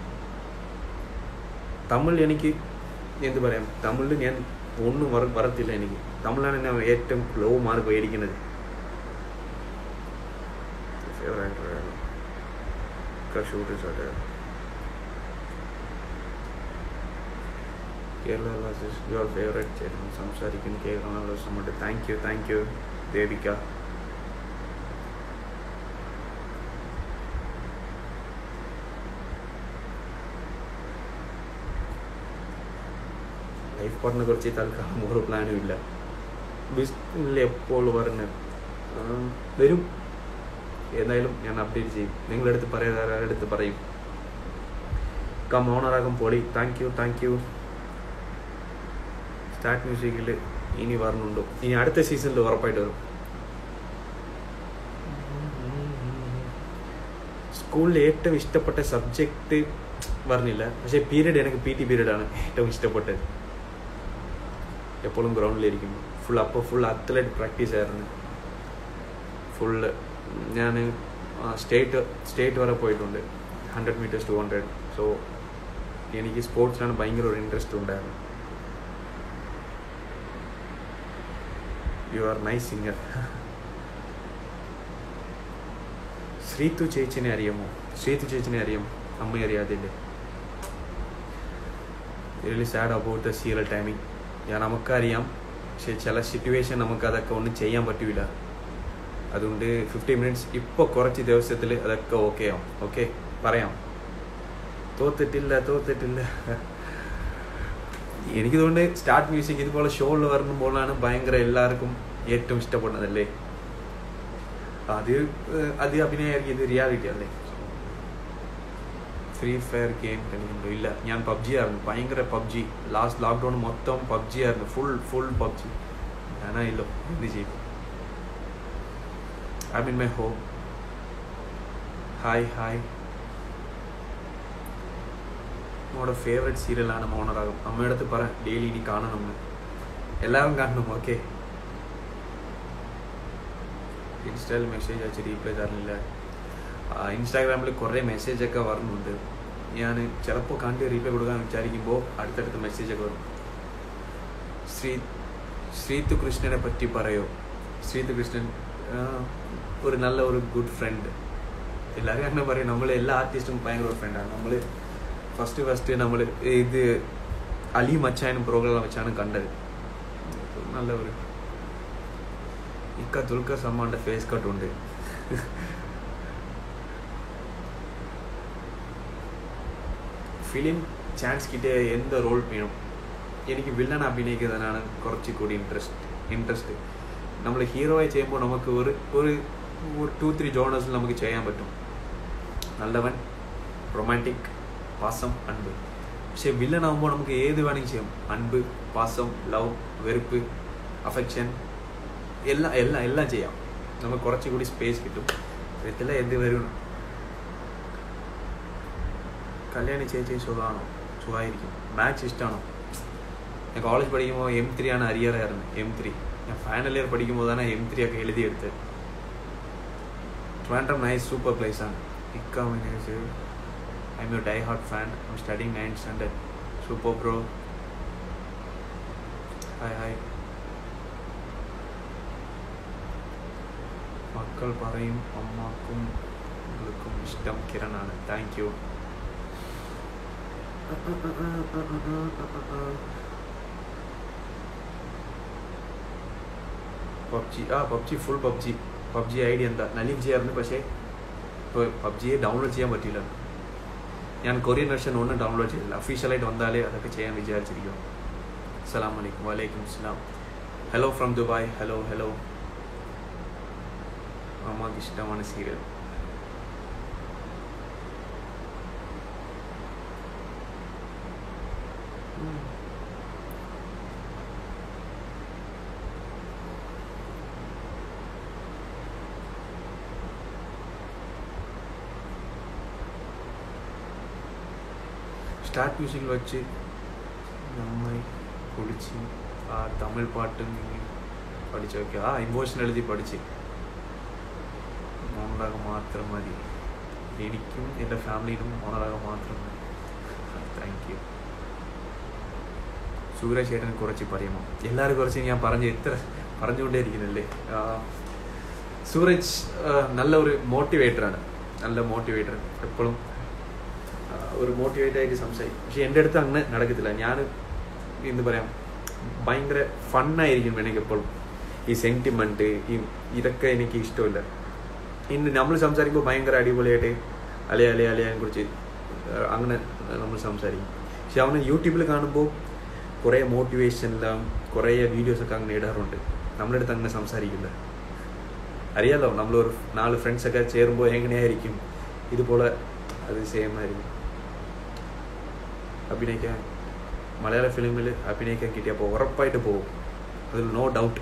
തമിഴ് എനിക്ക് എന്ത് പറയാം തമിഴിൽ ഞാൻ ഒന്നും വര വരത്തില്ല എനിക്ക് തമിഴാണ് ഞാൻ ഏറ്റവും ലോ മാർക്ക് മേടിക്കുന്നത് ഷൂട്ട് കേരള യുവർ ഫേവറേറ്റ് ചേരുന്നു സംസാരിക്കുന്നു കേൾക്കാൻ നല്ല ഇഷ്ടമുണ്ട് thank you thank you Devika life പാർട്ട്നെ കുറിച്ച് തൽക്കാലം ഒരു പ്ലാനും ഇല്ല ബിസിനസ്സിൽ എപ്പോൾ പറഞ്ഞ് വരും എന്തായാലും ഞാൻ അപ്ഡേറ്റ് ചെയ്യും നിങ്ങളെടുത്ത് പറയാതെ അടുത്ത് പറയും കം ഓണറാകും പൊളി thank you thank you start മ്യൂസിക്കിൽ ഇനി വരുന്നുണ്ടോ ഇനി അടുത്ത സീസണിൽ ഉറപ്പായിട്ട് വരും സ്കൂളിൽ ഏറ്റവും ഇഷ്ടപ്പെട്ട സബ്ജക്റ്റ് പറഞ്ഞില്ല പക്ഷേ പീരീഡ് എനിക്ക് പി ടി പീരീഡാണ് ഏറ്റവും ഇഷ്ടപ്പെട്ടത് എപ്പോഴും ഗ്രൗണ്ടിലിരിക്കും ഫുൾ അപ്പോൾ ഫുൾ അത്ലറ്റ് പ്രാക്ടീസ് ആയിരുന്നു ഫുള്ള് ഞാൻ സ്റ്റേറ്റ് സ്റ്റേറ്റ് വരെ പോയിട്ടുണ്ട് hundred metres two hundred so എനിക്ക് സ്പോർട്സിലാണ് ഭയങ്കര ഒരു ഇൻട്രസ്റ്റ് ഉണ്ടായിരുന്നു you are nice singer Sreethu ചേച്ചിനെ അറിയാമോ ശ്രീതു ചേച്ചിനെ അറിയാമോ അമ്മ അറിയാതില്ലേ really sad about the serial timing ഞാൻ നമുക്കറിയാം പക്ഷെ ചില സിറ്റുവേഷൻ നമുക്ക് അതൊക്കെ ഒന്നും ചെയ്യാൻ പറ്റൂല അതുകൊണ്ട് ഫിഫ്റ്റി മിനിറ്റ്സ് ഇപ്പോൾ കുറച്ച് ദിവസത്തിൽ അതൊക്കെ ഓക്കെ ആവും ഓക്കെ പറയാം തോത്തിട്ടില്ല തോത്തിട്ടില്ല എനിക്ക് തോന്നുന്നത് സ്റ്റാർട്ട് മ്യൂസിക് ഇതുപോലെ ഷോയിൽ വരുമ്പോഴാണ് ഭയങ്കര എല്ലാവർക്കും ഏറ്റവും ഇഷ്ടപ്പെടുന്നതല്ലേ അത് ഏഹ്, അത് അഭിനയമായിരിക്കും ഇത് റിയാലിറ്റി അല്ലേ ഫ്രീ ഫയർ ഗെയിം കളിക്കുന്നുണ്ടോ ഇല്ല ഞാൻ പബ്ജി ആയിരുന്നു ഭയങ്കര പബ്ജി ലാസ്റ്റ് ലോക്ക്ഡൗൺ മൊത്തം പബ്ജി ആയിരുന്നു ഫുൾ ഫുൾ പബ്ജി ഞാനായില്ലോ എന്ത് ചെയ്യും I mean my home hi hi നമ്മുടെ ഫേവറേറ്റ് സീരിയലാണ് മോണറാകും അമ്മയുടെ അടുത്ത് പറ ഡെയിലി ഇനി കാണണം എന്ന് എല്ലാവരും കാണണം ഓക്കെ ഇൻസ്റ്റയിൽ മെസ്സേജ് അയച്ച് റീപ്ലൈ തരുന്നില്ല ഇൻസ്റ്റാഗ്രാമിൽ കുറേ മെസ്സേജൊക്കെ വരുന്നുണ്ട് ഞാൻ ചിലപ്പോൾ കണ്ട് റീപ്ലൈ കൊടുക്കാൻ വിചാരിക്കുമ്പോൾ അടുത്തടുത്ത് മെസ്സേജൊക്കെ വരും ശ്രീ ശ്രീതു കൃഷ്ണനെ പറ്റി പറയോ ശ്രീതു കൃഷ്ണൻ ആ, ഒരു നല്ല ഒരു ഗുഡ് ഫ്രണ്ട് എല്ലാവരും അങ്ങനെ പറയും നമ്മൾ എല്ലാ ആർട്ടിസ്റ്റും ഭയങ്കര ഒരു ഫ്രണ്ടാണ് നമ്മൾ ഫസ്റ്റ് ഫസ്റ്റ് നമ്മൾ ഇത് അലി മച്ചാനും പ്രോഗ്രാം വെച്ചാണ് കണ്ടത് നല്ല ഒരു ഇക്ക ദുൽഖർ സൽമാന്റെ ഫേസ് കട്ട് ഉണ്ട് ഫിലിം ചാൻസ് കിട്ടിയ എന്ത് റോൾ വേണം എനിക്ക് വില്ലൻ അഭിനയിക്കുന്നതിനാണ് കുറച്ചുകൂടി ഇൻട്രസ്റ്റ് ഇൻട്രസ്റ്റ് നമ്മൾ ഹീറോയെ ചെയ്യുമ്പോൾ നമുക്ക് ഒരു ഒരു ടു ത്രീ ജോണേഴ്സിൽ നമുക്ക് ചെയ്യാൻ പറ്റും നല്ലവൻ റൊമാൻറ്റിക് പാസം അൻപ് പക്ഷെ വില്ലൻ ആകുമ്പോൾ നമുക്ക് ഏത് വേണമെങ്കിൽ ചെയ്യാം അൻപ് പാസം ലവ് വെറുപ്പ് അഫെക്ഷൻ എല്ലാം എല്ലാം എല്ലാം ചെയ്യാം നമുക്ക് കുറച്ചുകൂടി സ്പേസ് കിട്ടും ഇതിൽ എന്ത് വരും കല്യാണി ചേച്ചി സുഖമാണോ സുഖമായിരിക്കും മാത്സ് ഇഷ്ടമാണോ ഞാൻ കോളേജ് പഠിക്കുമ്പോൾ എം ത്രീ ആണ് അരിയറായിരുന്നു എം ത്രീ ഞാൻ ഫൈനൽ ഇയർ പഠിക്കുമ്പോൾ തന്നെ എം ത്രീ ഒക്കെ എഴുതിയെടുത്ത് ട്രിവാൻഡ്രം നൈസ് സൂപ്പർ പ്ലേസ് ആണ് ഇക്കോമിനേഴ്സ് I'm you die hard fan I'm studying ninth standard super bro hi hi മക്കൾ പറയും അമ്മക്കും ഉങ്ങൾക്കും ഇഷ്ടം കിരണാണ് താങ്ക് യു പബ്ജി ആ PUBG full PUBG PUBG I D എന്താ നലീം ചെയ്യാറുണ്ട് പക്ഷേ ഇപ്പോൾ പബ്ജിയെ ഡൗൺലോഡ് ചെയ്യാൻ പറ്റില്ല ഞാൻ കൊറിയൻ വെർഷൻ ഒന്നും ഡൗൺലോഡ് ചെയ്തില്ല അഫീഷ്യലായിട്ട് വന്നാലേ അതൊക്കെ ചെയ്യാൻ വിചാരിച്ചിരിക്കും അസ്സലാം വലൈക്കും വലൈക്കും അസ്സലാം hello from Dubai hello hello അമ്മക്ക് ഇഷ്ടമാണ് സീരിയൽ സ്റ്റാർട്ട് മ്യൂസിക്കിൽ വെച്ച് നന്നായി കുടിച്ച് ആ തമിഴ് പാട്ടും പഠിച്ചു നോക്കി ആ ഇമോഷൻ എഴുതി പഠിച്ച് മോണറാകം മാത്രം മതി എനിക്കും എൻ്റെ ഫാമിലിനും മോണറാകം മാത്രം മതി താങ്ക് യു സൂരജ് ചേട്ടനെ കുറച്ച് പറയുമോ എല്ലാവരും കുറച്ച് ഞാൻ പറഞ്ഞു എത്ര പറഞ്ഞുകൊണ്ടേ ഇരിക്കുന്നില്ലേ ആ, സൂരജ് ആ, നല്ല ഒരു മോട്ടിവേറ്ററാണ് നല്ല മോട്ടിവേറ്റർ എപ്പോഴും ആ, ഒരു മോട്ടിവേറ്റ് ആയിട്ട് സംസാരിക്കും പക്ഷെ എൻ്റെ അടുത്ത് അങ്ങനെ നടക്കത്തില്ല ഞാൻ എന്ത് പറയാം ഭയങ്കര ഫണ്ണായിരിക്കും എനിക്ക് എപ്പോഴും ഈ സെൻറ്റിമെൻറ്റ് ഈ ഇതൊക്കെ എനിക്ക് ഇഷ്ടമില്ല ഇന്ന് നമ്മൾ സംസാരിക്കുമ്പോൾ ഭയങ്കര അടിപൊളിയായിട്ട് അലയ അലയ അലയെ കുറിച്ച് അങ്ങനെ നമ്മൾ സംസാരിക്കും പക്ഷെ അവന് യൂട്യൂബിൽ കാണുമ്പോൾ കുറേ മോട്ടിവേഷനെല്ലാം കുറേ വീഡിയോസൊക്കെ അങ്ങനെ ഇടാറുണ്ട് നമ്മുടെ അടുത്ത് അങ്ങനെ സംസാരിക്കില്ല അറിയാലോ നമ്മളൊരു നാല് ഫ്രണ്ട്സൊക്കെ ചേരുമ്പോൾ എങ്ങനെയായിരിക്കും ഇതുപോലെ അത് സെയിം ആയിരിക്കും അഭിനയിക്കാൻ മലയാള ഫിലിമിൽ അഭിനയിക്കാൻ കിട്ടിയപ്പോൾ ഉറപ്പായിട്ട് പോകും അതിൽ നോ ഡൗട്ട്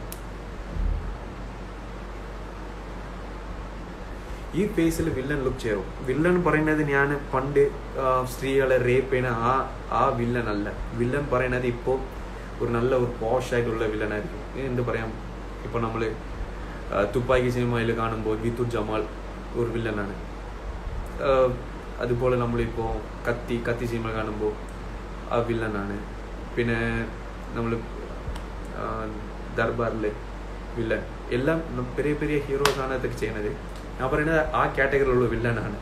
ഈ ഫേസിൽ വില്ലൻ ലുക്ക് ചെയ്യും വില്ലൻ പറയുന്നത് ഞാൻ പണ്ട് ആ, സ്ത്രീകളെ റേപ്പ് ചെയ്യുന്ന ആ ആ വില്ലൻ അല്ല വില്ലൻ പറയുന്നത് ഇപ്പോൾ ഒരു നല്ല ഒരു പോഷ് ആയിട്ടുള്ള വില്ലൻ ആയിരിക്കും എന്ത് പറയാം ഇപ്പോൾ നമ്മൾ തുപ്പാക്കി സിനിമയിൽ കാണുമ്പോൾ വിത്തുർ ജമാൽ ഒരു വില്ലനാണ് ആ, അതുപോലെ നമ്മളിപ്പോൾ കത്തി കത്തി സിനിമ കാണുമ്പോൾ ആ വില്ലനാണ് പിന്നെ നമ്മൾ ദർബാറിലെ വില്ലൻ എല്ലാം ന- പെരിയ പെരിയ ഹീറോസ് ആണ് ഇതൊക്കെ ചെയ്യുന്നത് ഞാൻ പറയുന്നത് ആ കാറ്റഗറിയിലുള്ള വില്ലനാണ്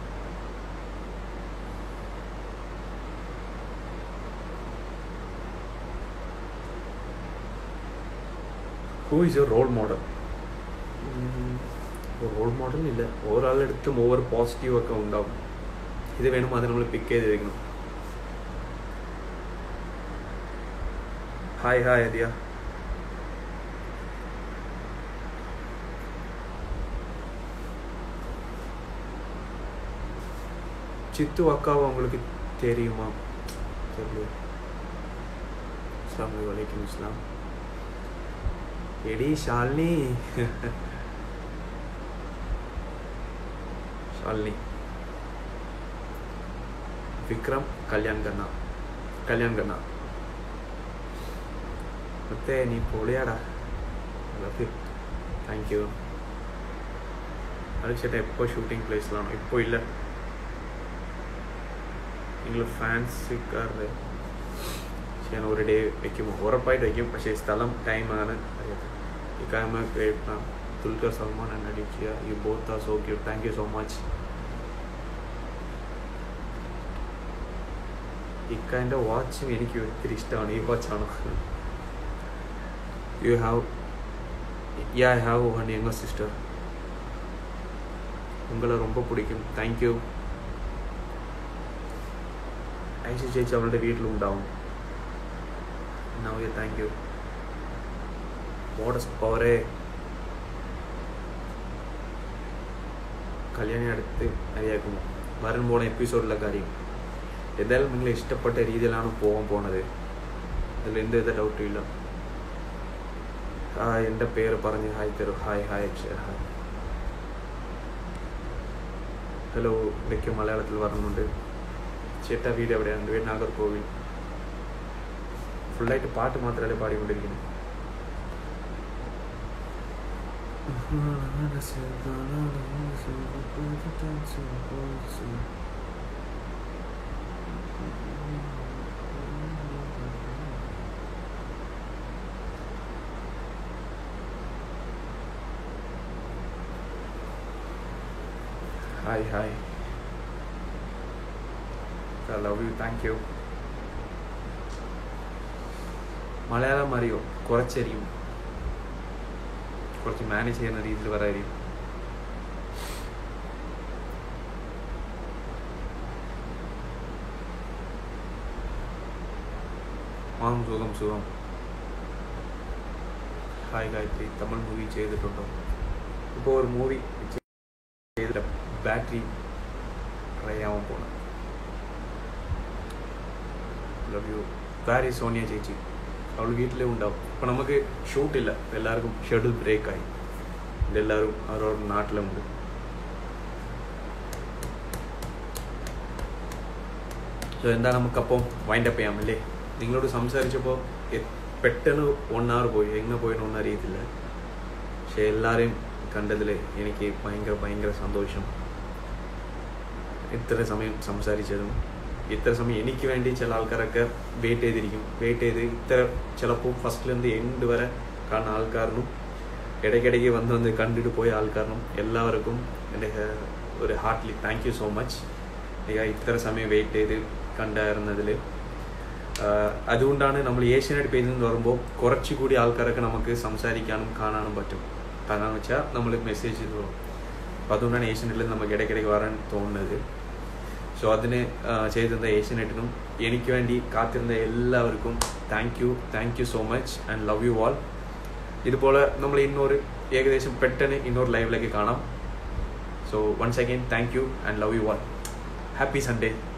who is your role model role model ഇല്ല ഒരാളുടെ അടുത്തും ഓവർ പോസിറ്റീവ് ഒക്കെ ഉണ്ടാവും ഇത് വേണം അത് നമ്മൾ പിക്ക് ചെയ്ത് വെക്കണം ഹായ് ഹായ് അതിയ சித்து அக்காவை உங்களுக்கு தெரியுமா தெரியல அஸ்ஸலாமு வலைக்கும் இஸ்லாம் എടി ശാലിനി ശാലിനി വിക്രം കല്യാൺ കണ്ണ കല്യാൺ കണ്ണ ಮತ್ತೆ നീ പൊളിയാടാ ലവ് താങ്ക് യു അത് ചേട്ടാ എപ്പോൾ ഷൂട്ടിംഗ് പ്ലേസിലാണോ ഇപ്പോൾ ഇല്ല നിങ്ങൾ ഫാൻസിക്കാരുടെ ഞാൻ ഒരു ഡേ വെക്കും ഉറപ്പായിട്ട് വയ്ക്കും പക്ഷേ സ്ഥലം ടൈമാണ് അറിയാത്തത് ഈ കാമ കേൾക്കാം ദുൽഖർ സൽമാൻ ആൻഡ് അഡിക്യ you both are so cute thank you so much ഇക്കാൻ്റെ വാച്ചും എനിക്ക് ഒത്തിരി ഇഷ്ടമാണ് ഈ വാച്ചാണോ you have yeah I have one younger sister உங்களை ரொம்ப பிடிக்கும் தேங்க்யூ ഐശി ചേച്ചി അവളുടെ വീട്ടിലുണ്ടാവും നവ്യ താങ്ക് യു മോഡസ് പോരെ കല്യാണി അടുത്ത് അറിയാക്കുമോ വരാൻ പോണ എപ്പിസോഡിലെ കാര്യം എന്തായാലും നിങ്ങൾ ഇഷ്ടപ്പെട്ട രീതിയിലാണ് പോകാൻ പോണത് അതിൽ എന്ത് വിധ ഡൗട്ടും ഇല്ല ആ എൻ്റെ പേര് പറഞ്ഞ് ഹായ് തരൂ hi hi Akshaya hi hello ഇടയ്ക്ക് മലയാളത്തിൽ പറഞ്ഞുണ്ട് ചേട്ടാ വീട് എവിടെയാണ് വീട് നാഗർകോവിൽ ഫുള്ളായിട്ട് പാട്ട് മാത്രമല്ലേ പാടിക്കൊണ്ടിരിക്കുന്നത് hi hi I love you. Thank you. Malayalam അറിയോ കുറച്ചറിയും കുറച്ച് മാനേജ് ചെയ്യുന്ന രീതിയിൽ പറയാറിയും ആം സുഖം സുഖം ഹായ് ഗായത്രി തമിഴ് മൂവി ചെയ്തിട്ടുണ്ടോ ഇപ്പോൾ ഒരു മൂവി ചെയ്തിട്ട് ബാറ്ററി അറിയാൻ പോണം ലവ് യു വേറെ സോനിയ ചേച്ചി അവൾ വീട്ടിലേ ഉണ്ടാവും അപ്പം നമുക്ക് ഷൂട്ടില്ല എല്ലാവർക്കും ഷെഡ്യൂൾ ബ്രേക്കായി എല്ലാവരും അവരവരുടെ നാട്ടിലുണ്ട് സോ എന്താ നമുക്കപ്പം വൈൻഡ് അപ്പ് ചെയ്യാം അല്ലേ നിങ്ങളോട് സംസാരിച്ചപ്പോൾ എ- പെട്ടെന്ന് വൺ അവർ പോയി എങ്ങനെ പോയെന്നൊന്നും അറിയത്തില്ല പക്ഷെ എല്ലാവരെയും കണ്ടതിൽ എനിക്ക് ഭയങ്കര ഭയങ്കര സന്തോഷം ഇത്ര സമയം സംസാരിച്ചതും ഇത്ര സമയം എനിക്ക് വേണ്ടി ചില ആൾക്കാരൊക്കെ വെയിറ്റ് ചെയ്തിരിക്കും വെയിറ്റ് ചെയ്ത് ഇത്ര ചിലപ്പോൾ ഫസ്റ്റിലെന്ത് എൻഡ് വരെ കാണുന്ന ആൾക്കാരനും ഇടയ്ക്കിടയ്ക്ക് വന്ന് വന്ന് കണ്ടിട്ട് പോയ ആൾക്കാരനും എല്ലാവർക്കും എൻ്റെ ഹേ- ഒരു heartly thank you so much ഇത്ര സമയം വെയിറ്റ് ചെയ്ത് കണ്ടായിരുന്നതിൽ ആഹ് അതുകൊണ്ടാണ് നമ്മൾ ഏഷ്യനെറ്റ് പേജിൽ നിന്ന് പറയുമ്പോൾ കുറച്ചുകൂടി ആൾക്കാരൊക്കെ നമുക്ക് സംസാരിക്കാനും കാണാനും പറ്റും കാരണം വെച്ചാൽ നമ്മൾ മെസ്സേജ് ചെയ്തു അപ്പോൾ അതുകൊണ്ടാണ് ഏഷ്യനെറ്റിൽ നമുക്ക് ഇടയ്ക്കിടയ്ക്ക് വരാൻ തോന്നുന്നത് സോ അതിന് ആഹ് ചെയ്തിരുന്ന ഏഷ്യനെറ്റിനും എനിക്ക് വേണ്ടി കാത്തിരുന്ന എല്ലാവർക്കും thank you thank you so much and love you all ഇതുപോലെ നമ്മൾ ഇന്നൊരു ഏകദേശം പെട്ടെന്ന് ഇന്നൊരു ലൈവിലേക്ക് കാണാം so once again thank you and love you all happy Sunday